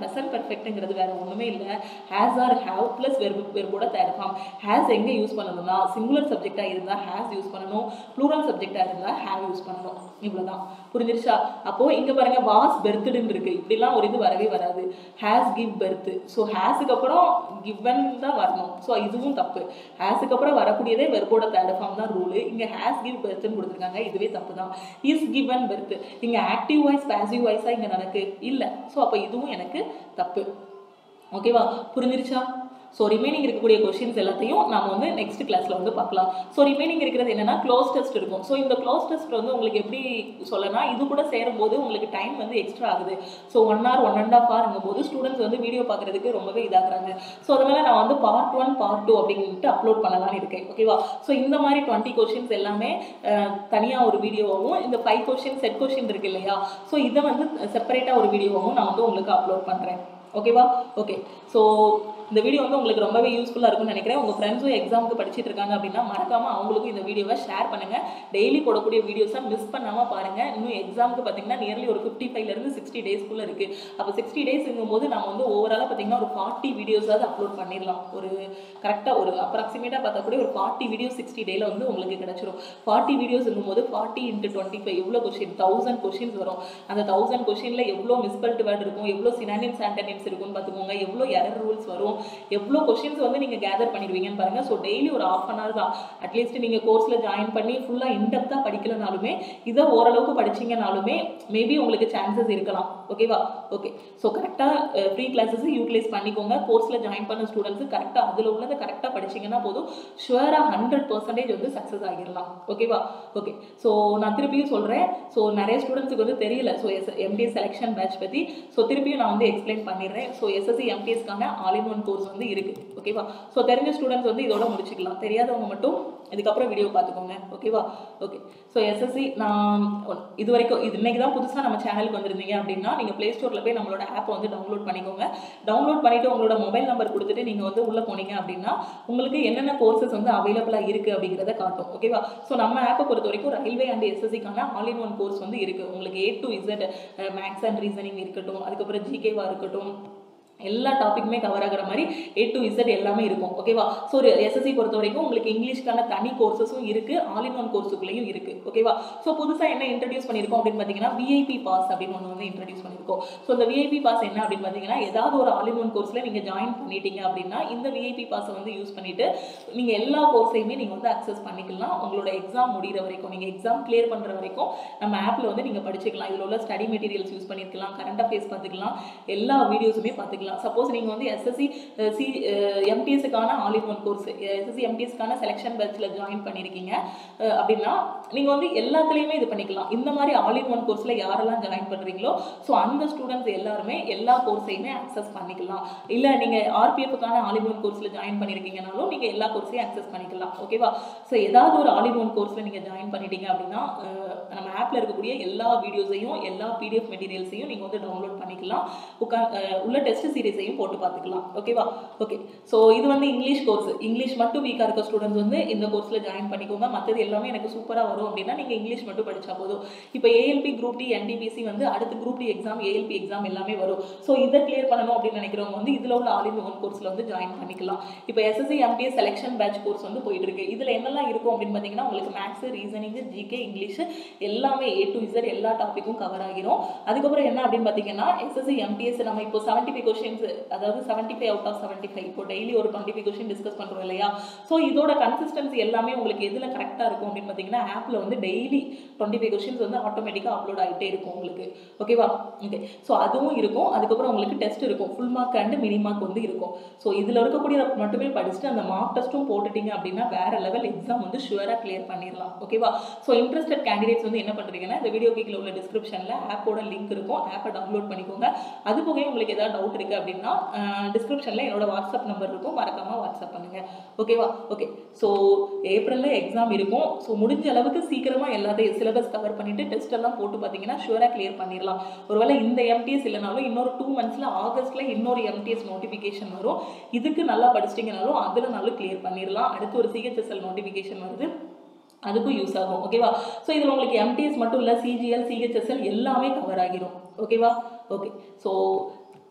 பெர்ஃபெக்ட்டுங்கிறது வேற ஒன்றுமே இல்லை has or have plus verb வெர்போட தேர்ட் ஃபார்ம் ஹேஸ் எங்கே யூஸ் பண்ணணும்னா சிங்குலர் சப்ஜெக்டாக இருந்தால் ஹேஸ் யூஸ் பண்ணணும் ப்ளூரல் சப்ஜெக்டாக இருந்தால் ஹேவ் யூஸ் பண்ணணும் இவ்வளோதான் புரிஞ்சிருச்சா அப்போது இங்கே பாருங்க வாஸ் பெர்த்துடுன்னு இருக்கு இப்படிலாம் ஒரு இது வரவே வராது ஹேஸ் கிவ் பெர்த் ஸோ ஹேஸுக்கு அப்புறம் கிவன் தான் வரணும் ஸோ இதுவும் தப்பு ஹேஸுக்கு அப்புறம் வரக்கூடியதே வெர்போட தேர்ட் ஃபார்ம் தான் ரூலு இங்கே ஹேஸ் கிவ் பெர்த்னு கொடுத்துருக்காங்க இதுவே தப்பு தான் இஸ் கிவன் பெர்த் இங்கே ஆக்டிவ் வாய்ஸ் பாசிவ் வாய்ஸாக இங்கே எனக்கு இல்லை ஸோ அப்போ இதுவும் எனக்கு தப்பு ஓகேவா புரிஞ்சிருச்சா ஸோ ரிமைனிங் இருக்கக்கூடிய கொஷின்ஸ் எல்லாத்தையும் நாம வந்து நெக்ஸ்ட் கிளாஸில் வந்து பார்க்கலாம் ஸோ ரிமைனிங் இருக்கிறது என்னன்னா க்ளோஸ் டெஸ்ட் இருக்கும் ஸோ இந்த க்ளோஸ் டெஸ்ட் வந்து உங்களுக்கு எப்படி சொல்லனா இது கூட சேரும்போது உங்களுக்கு டைம் வந்து எக்ஸ்ட்ரா ஆகுது so one hour one and half ஹவர்ங்கும் போது ஸ்டூடெண்ட்ஸ் வந்து வீடியோ பார்க்குறதுக்கு ரொம்பவே இதாகிறாங்க ஸோ அதனால நான் வந்து பார்ட் ஒன் பார்ட் டூ அப்படின்ட்டு அப்லோட் பண்ணலாம்னு இருக்கேன் ஓகேவா ஸோ இந்த மாதிரி டுவெண்ட்டி கொஷின்ஸ் எல்லாமே தனியாக ஒரு வீடியோவாகவும் இந்த ஃபைவ் கொஷின் செட் கொஷின் இருக்கு இல்லையா ஸோ இதை வந்து செப்பரேட்டாக ஒரு வீடியோவாகவும் நான் வந்து உங்களுக்கு அப்லோட் பண்ணுறேன் ஓகேவா ஓகே ஸோ இந்த வீடியோ வந்து உங்களுக்கு ரொம்பவே யூஸ்ஃபுல்லாக இருக்கும்னு நினைக்கிறேன் உங்கள் ஃப்ரெண்ட்ஸும் எக்ஸாமுக்கு படிச்சிட்டு இருக்காங்க அப்படின்னா மறக்காமல் அவங்களுக்கும் இந்த வீடியோவை ஷேர் பண்ணுங்கள் டெய்லி போடக்கூடிய வீடியோஸை மிஸ் பண்ணாமல் பாருங்கள் இன்னும் எக்ஸாமுக்கு பார்த்தீங்கன்னா நியர்லி ஒரு ஃபிஃப்டி ஃபைவ்லேருந்து சிக்ஸ்டி டேஸ்க்குள்ளே இருக்குது அப்போ சிக்ஸ்டி டேஸ்ங்கும் போது நம்ம வந்து ஓவராலாக பார்த்தீங்கன்னா ஒரு ஃபார்ட்டி வீடியோஸாவது அப்லோட் பண்ணிடலாம் ஒரு கரெக்டாக ஒரு அப்ராக்சிமேட்டாக பார்த்தா கூட ஒரு ஃபார்ட்டி வீடியோஸ் சிக்ஸ்டி டேல வந்து உங்களுக்கு கிடச்சிரும் ஃபார்ட்டி வீடியோஸ் போது ஃபார்ட்டி இன்ட்டு டுவெண்ட்டி ஃபைவ் எவ்வளோ கொஷின் தௌசண்ட் கொஷின்ஸ் வரும் அந்த தௌசண்ட் கொஷினில் எவ்வளோ மிஸ்பல்ட் வேர்ட் இருக்கும் எவ்வளோ சினானிம்ஸ் ஆண்டனிம்ஸ் இருக்கும்னு பார்த்துக்கோங்க எவ்வளோ எரர் ரூல்ஸ் வரும் எவ்வளோ கொஷின்ஸ் வந்து நீங்கள் கேதர் பண்ணிடுவீங்கன்னு பாருங்கள் ஸோ டெய்லி ஒரு ஆஃப் அன் ஹவர் தான் அட்லீஸ்ட் நீங்கள் கோர்ஸில் ஜாயின் பண்ணி ஃபுல்லாக இன்டெப்த்தாக படிக்கலனாலுமே இதை ஓரளவுக்கு படிச்சீங்கனாலுமே மேபி உங்களுக்கு சான்சஸ் இருக்கலாம் ஓகேவா ஓகே ஸோ கரெக்டாக ஃப்ரீ கிளாஸஸ் யூட்டிலைஸ் பண்ணிக்கோங்க கோர்ஸில் ஜாயின் பண்ண ஸ்டூடெண்ட்ஸு கரெக்டாக அதில் உள்ளதை கரெக்டாக படிச்சீங்கன்னா போதும் ஷுவராக ஹண்ட்ரட் பர்சன்டேஜ் வந்து சக்ஸஸ் ஆகிடலாம் ஓகேவா ஓகே ஸோ நான் திருப்பியும் சொல்கிறேன் ஸோ நிறைய ஸ்டூடெண்ட்ஸுக்கு வந்து தெரியல so S MTS selection batch பற்றி ஸோ திருப்பியும் நான் வந்து எக்ஸ்பிளைன் பண்ணிடுறேன் ஸோ எஸ்எஸ்சி எம்டிஎஸ்க்கான ஆல் இன் ஒன் கோர்ஸ் வந்து இருக்குது ஓகேவா ஸோ தெரிஞ்ச ஸ்டூடெண்ட்ஸ் வந்து இதோட முடிச்சுக்கலாம் தெரியாதவங்க மட்டும் இதுக்கப்புறம் வீடியோ பார்த்துக்கோங்க ஓகேவா ஓகே ஸோ எஸ்எஸ்சி நான் இது வரைக்கும் இது இன்னைக்கு தான் புதுசாக நம்ம சேனலுக்கு வந்திருந்தீங்க அப்படின்னா நீங்கள் ப்ளே ஸ்டோரில் போய் நம்மளோட ஆப்பை வந்து டவுன்லோட் பண்ணிக்கோங்க டவுன்லோட் பண்ணிவிட்டு உங்களோட மொபைல் நம்பர் கொடுத்துட்டு நீங்கள் வந்து உள்ளே போனீங்க அப்படின்னா உங்களுக்கு என்னென்ன கோர்சஸ் வந்து அவைலபிளாக இருக்குது அப்படிங்கிறத காட்டும் ஓகேவா ஸோ நம்ம ஆப்பை பொறுத்த வரைக்கும் ரயில்வே அண்ட் எஸ்எஸ்சிக்கான ஆல் இன் ஒன் கோர்ஸ் வந்து இருக்குது உங்களுக்கு A to Z maths and reasoning இருக்கட்டும் அதுக்கப்புறம் ஜிகேவா இருக்கட்டும் எல்லா டாப்பிக்குமே கவர் ஆகிற மாதிரி ஏ டு இசட் எல்லாமே இருக்கும் ஓகேவா ஸோ ஒரு எஸ்எஸ்சி பொறுத்த வரைக்கும் உங்களுக்கு இங்கிலீஷ்க்கான தனி கோர்சஸும் இருக்குது ஆல் இன் ஒன் கோர்ஸுக்குள்ளேயும் இருக்குது ஓகேவா ஸோ புதுசாக என்ன இன்ட்ரடியூஸ் பண்ணியிருக்கோம் அப்படின்னு பார்த்தீங்கன்னா விஐபி பாஸ் அப்படின்னு ஒன்று வந்து இன்ட்ரடியூஸ் பண்ணியிருக்கோம் ஸோ இந்த விஐபி பாஸ் என்ன அப்படின்னு பார்த்தீங்கன்னா ஏதாவது ஒரு ஆல் இன் ஒன் கோர்ஸில் நீங்கள் ஜாயின் பண்ணிட்டீங்க அப்படின்னா இந்த விஐபி பாஸை வந்து யூஸ் பண்ணிவிட்டு நீங்கள் எல்லா கோர்ஸையுமே நீங்கள் வந்து அக்சஸ் பண்ணிக்கலாம் உங்களோட எக்ஸாம் முடிகிற வரைக்கும் நீங்கள் எக்ஸாம் கிளியர் பண்ணுற வரைக்கும் நம்ம ஆப்பில் வந்து நீங்கள் படிச்சுக்கலாம் இதில் உள்ள ஸ்டடி மெட்டீரியல்ஸ் யூஸ் பண்ணியிருக்கலாம் கரண்ட் அஃபேர்ஸ் பார்த்துக்கலாம் எல்லா வீடியோஸுமே பார்த்துக்கலாம் சப்போஸ் நீங்கள் வந்து எஸ்எஸ்சி சி எம்டிஎஸ்க்கான all in one course SSC எம்டிஎஸ்க்கான செலெக்ஷன் பேட்சில் ஜாயின் பண்ணியிருக்கீங்க அஹ் அப்படின்னா நீங்கள் வந்து எல்லாத்துலேயுமே இது பண்ணிக்கலாம் இந்த மாதிரி ஆல் இன் ஒன் கோர்ஸில் யாரெல்லாம் ஜாயின் பண்ணுறீங்களோ ஸோ அந்த ஸ்டூடெண்ட்ஸ் எல்லாருமே எல்லா கோர்ஸையுமே அக்சஸ் பண்ணிக்கலாம் இல்லை நீங்கள் ஆர்பிஎஃப்க்கான ஆல் இன் ஒன் கோர்ஸில் ஜாயின் பண்ணியிருக்கீங்கனாலும் நீங்கள் எல்லா கோர்ஸையும் அக்சஸ் பண்ணிக்கலாம் ஓகேவா ஸோ ஏதாவது ஒரு ஆல் இன் ஒன் கோர்ஸில் நீங்கள் ஜாயின் பண்ணிட்டீங்க அப்படின்னா அஹ் நம்ம ஆப்பில் இருக்கக்கூடிய எல்லா வீடியோஸையும் எல்லா பிடிஎஃப் மெட்டீரியல்ஸையும் நீங்கள் வந்து டவுன்லோட் பண்ணிக்கலாம் உட்கா அஹ் உள்ள டெஸ்ட் சீரிஸையும் போட்டு பார்த்துக்கலாம் ஓகேவா ஓகே ஸோ இது வந்து இங்கிலீஷ் கோர்ஸ் இங்கிலீஷ் மட்டும் வீக்காக இருக்க ஸ்டூடெண்ட்ஸ் வந்து இந்த கோர்ஸில் ஜாயின் பண்ணிக்கோங்க மற்றது எல்லாமே எனக்கு சூப்பராக வரும் அப்படின்னா நீங்கள் இங்கிலீஷ் மட்டும் படித்தா போதும் இப்போ ஏஎல்பி குரூப் டி என்டிபிசி வந்து அடுத்து group D exam ALP exam எல்லாமே வரும் ஸோ இதை கிளியர் பண்ணணும் அப்படின்னு நினைக்கிறவங்க வந்து இதில் உள்ள ஆல் இன் ஒன் கோர்ஸில் வந்து ஜாயின் பண்ணிக்கலாம் இப்போ SSC MPS selection batch course வந்து போயிட்டு இருக்கு இதில் என்னெல்லாம் இருக்கும் அப்படின்னு பார்த்தீங்கன்னா உங்களுக்கு மேக்ஸ் ரீசனிங் ஜிகே இங்கிலீஷ் எல்லாமே ஏ டு இசட் எல்லா டாப்பிக்கும் கவர் ஆகிரும் அதுக்கப்புறம் என்ன அப்படின்னு பார்த்தீங்கன்னா எஸ்எஸ்சி எம்பிஎஸ் நம்ம இப்போ செவன்ட்டி ஃபைவ் கொஸ்டின்ஸ் அதாவது seventy five out of seventy five இப்போ டெய்லி ஒரு டுவெண்ட்டி ஃபைவ் கொஸ்டின் டிஸ்கஸ் பண்ணுறோம் இல்லையா ஸோ இதோட கன்சிஸ்டன்சி எல்லாமே உங்களுக்கு எதில் கரெக்டாக இருக்கும் அப்படின்னு பார்த்தீங்கன்னா ஆப்பில் வந்து டெய்லி டுவெண்ட்டி ஃபைவ் கொஸ்டின்ஸ் வந்து ஆட்டோமேட்டிக்காக அப்லோட் ஆகிட்டே இருக்கும் உங்களுக்கு ஓகேவா ஓகே ஸோ அதுவும் இருக்கும் அதுக்கப்புறம் உங்களுக்கு டெஸ்ட் இருக்கும் full mark and mini mark வந்து இருக்கும் ஸோ இதில் இருக்கக்கூடிய மட்டுமே படிச்சுட்டு அந்த மார்க் டெஸ்ட்டும் போட்டுட்டீங்க அப்படின்னா வேற லெவல் எக்ஸாம் வந்து ஷுவராக கிளியர் பண்ணிடலாம் ஓகேவா ஸோ இன்ட்ரெஸ்டட் கேண்டிடேட்ஸ் வந்து என்ன பண்ணுறீங்கன்னா இந்த வீடியோ கீழே உள்ள டிஸ்கிரிப்ஷனில் ஆப்போட லிங்க் இருக்கும் ஆப்பை டவுன்லோட் பண்ணிக்கோங்க அது போக உங்களுக்கு ஏதாவது டவுட் இருக்குது அப்படின்னா டிஸ்கிரிப்ஷனில் என்னோட வாட்ஸ்அப் நம்பர் இருக்கும் மறக்காமல் வாட்ஸ்அப் பண்ணுங்கள் ஓகேவா ஓகே ஸோ ஏப்ரலில் எக்ஸாம் இருக்கும் ஸோ முடிஞ்ச அளவுக்கு சீக்கிரமாக எல்லாத்தையும் சிலபஸ் கவர் பண்ணிவிட்டு டெஸ்ட் எல்லாம் போட்டு பார்த்தீங்கன்னா ஷுவராக கிளியர் பண்ணிடலாம் ஒருவேளை இந்த எம்டிஎஸ் இல்லைனாலும் இன்னொரு டூ மந்த்ஸில் ஆகஸ்ட்டில் இன்னொரு எம்டிஎஸ் நோட்டிஃபிகேஷன் வரும் இதுக்கு நல்லா படிச்சிட்டிங்கனாலும் அதில் நல்லா கிளியர் பண்ணிடலாம் அடுத்து ஒரு சிஹெச்எஸ்எல் நோட்டிஃபிகேஷன் வருது அதுக்கும் யூஸ் ஆகும் ஓகேவா ஸோ இதில் உங்களுக்கு எம்டிஎஸ் மட்டும் இல்லை சிஜிஎல் சிஹெச்எஸ்எல் எல்லாமே கவர் ஆகிரும் ஓகேவா okay so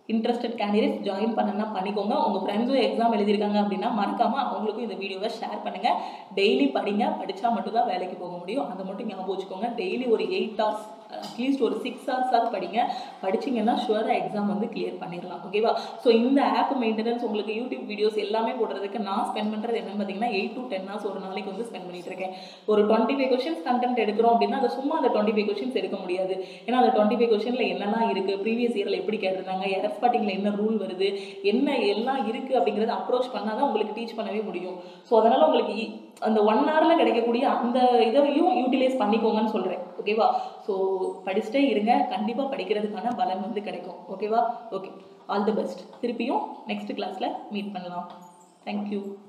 interested candidates join பண்ணனா பண்ணிக்கோங்க உங்கள் ஃப்ரெண்ட்ஸும் எக்ஸாம் எழுதியிருக்காங்க அப்படின்னா மறக்காமல் அவங்களுக்கும் இந்த வீடியோவை ஷேர் பண்ணுங்கள் டெய்லி படிங்க படித்தா மட்டும்தான் வேலைக்கு போக முடியும் அதை மட்டும் ஞாபகம் வச்சுக்கோங்க டெய்லி ஒரு எயிட் ஹவர்ஸ் அட்லீஸ்ட் ஒரு சிக்ஸ் ஹவர்ஸாவது படிங்க படிச்சிங்கன்னா ஷுவராக எக்ஸாம் வந்து கிளியர் பண்ணிடலாம் ஓகேவா ஸோ இந்த ஆப் மெயின்டெனன்ஸ் உங்களுக்கு யூடியூப் வீடியோஸ் எல்லாமே போடுறதுக்கு நான் ஸ்பெண்ட் பண்ணுறது என்னன்னு பார்த்தீங்கன்னா எயிட் டு டென் ஹவர்ஸ் ஒரு நாளைக்கு வந்து ஸ்பெண்ட் பண்ணிட்டு இருக்கேன் ஒரு டுவெண்ட்டி ஃபைவ் கொஷின்ஸ் கண்டென்ட் எடுக்கிறோம் அப்படின்னா அதை சும்மா அந்த டுவெண்ட்டி ஃபைவ் கொஷின்ஸ் எடுக்க முடியாது ஏன்னா அந்த டுவெண்ட்டி ஃபைவ் கொஷினில் என்னெல்லாம் இருக்குது ப்ரீவியஸ் இயரில் எப்படி கேட்டிருந்தாங்க எரர் ஸ்பாட்டிங்கில் என்ன ரூல் வருது என்ன எல்லாம் இருக்குது அப்படிங்கிறத அப்ரோச் பண்ணால் தான் உங்களுக்கு டீச் பண்ணவே முடியும் ஸோ அதனால் உங்களுக்கு இ- அந்த ஒன் ஹவரில் கிடைக்கக்கூடிய அந்த இதையும் யூட்டிலைஸ் பண்ணிக்கோங்கன்னு சொல்கிறேன் ஓகேவா ஸோ படிச்சுட்டே இருங்க கண்டிப்பாக படிக்கிறதுக்கான பலன் வந்து கிடைக்கும் ஓகேவா ஓகே ஆல் தி பெஸ்ட் திருப்பியும் நெக்ஸ்ட் கிளாஸில் மீட் பண்ணலாம் தேங்க்யூ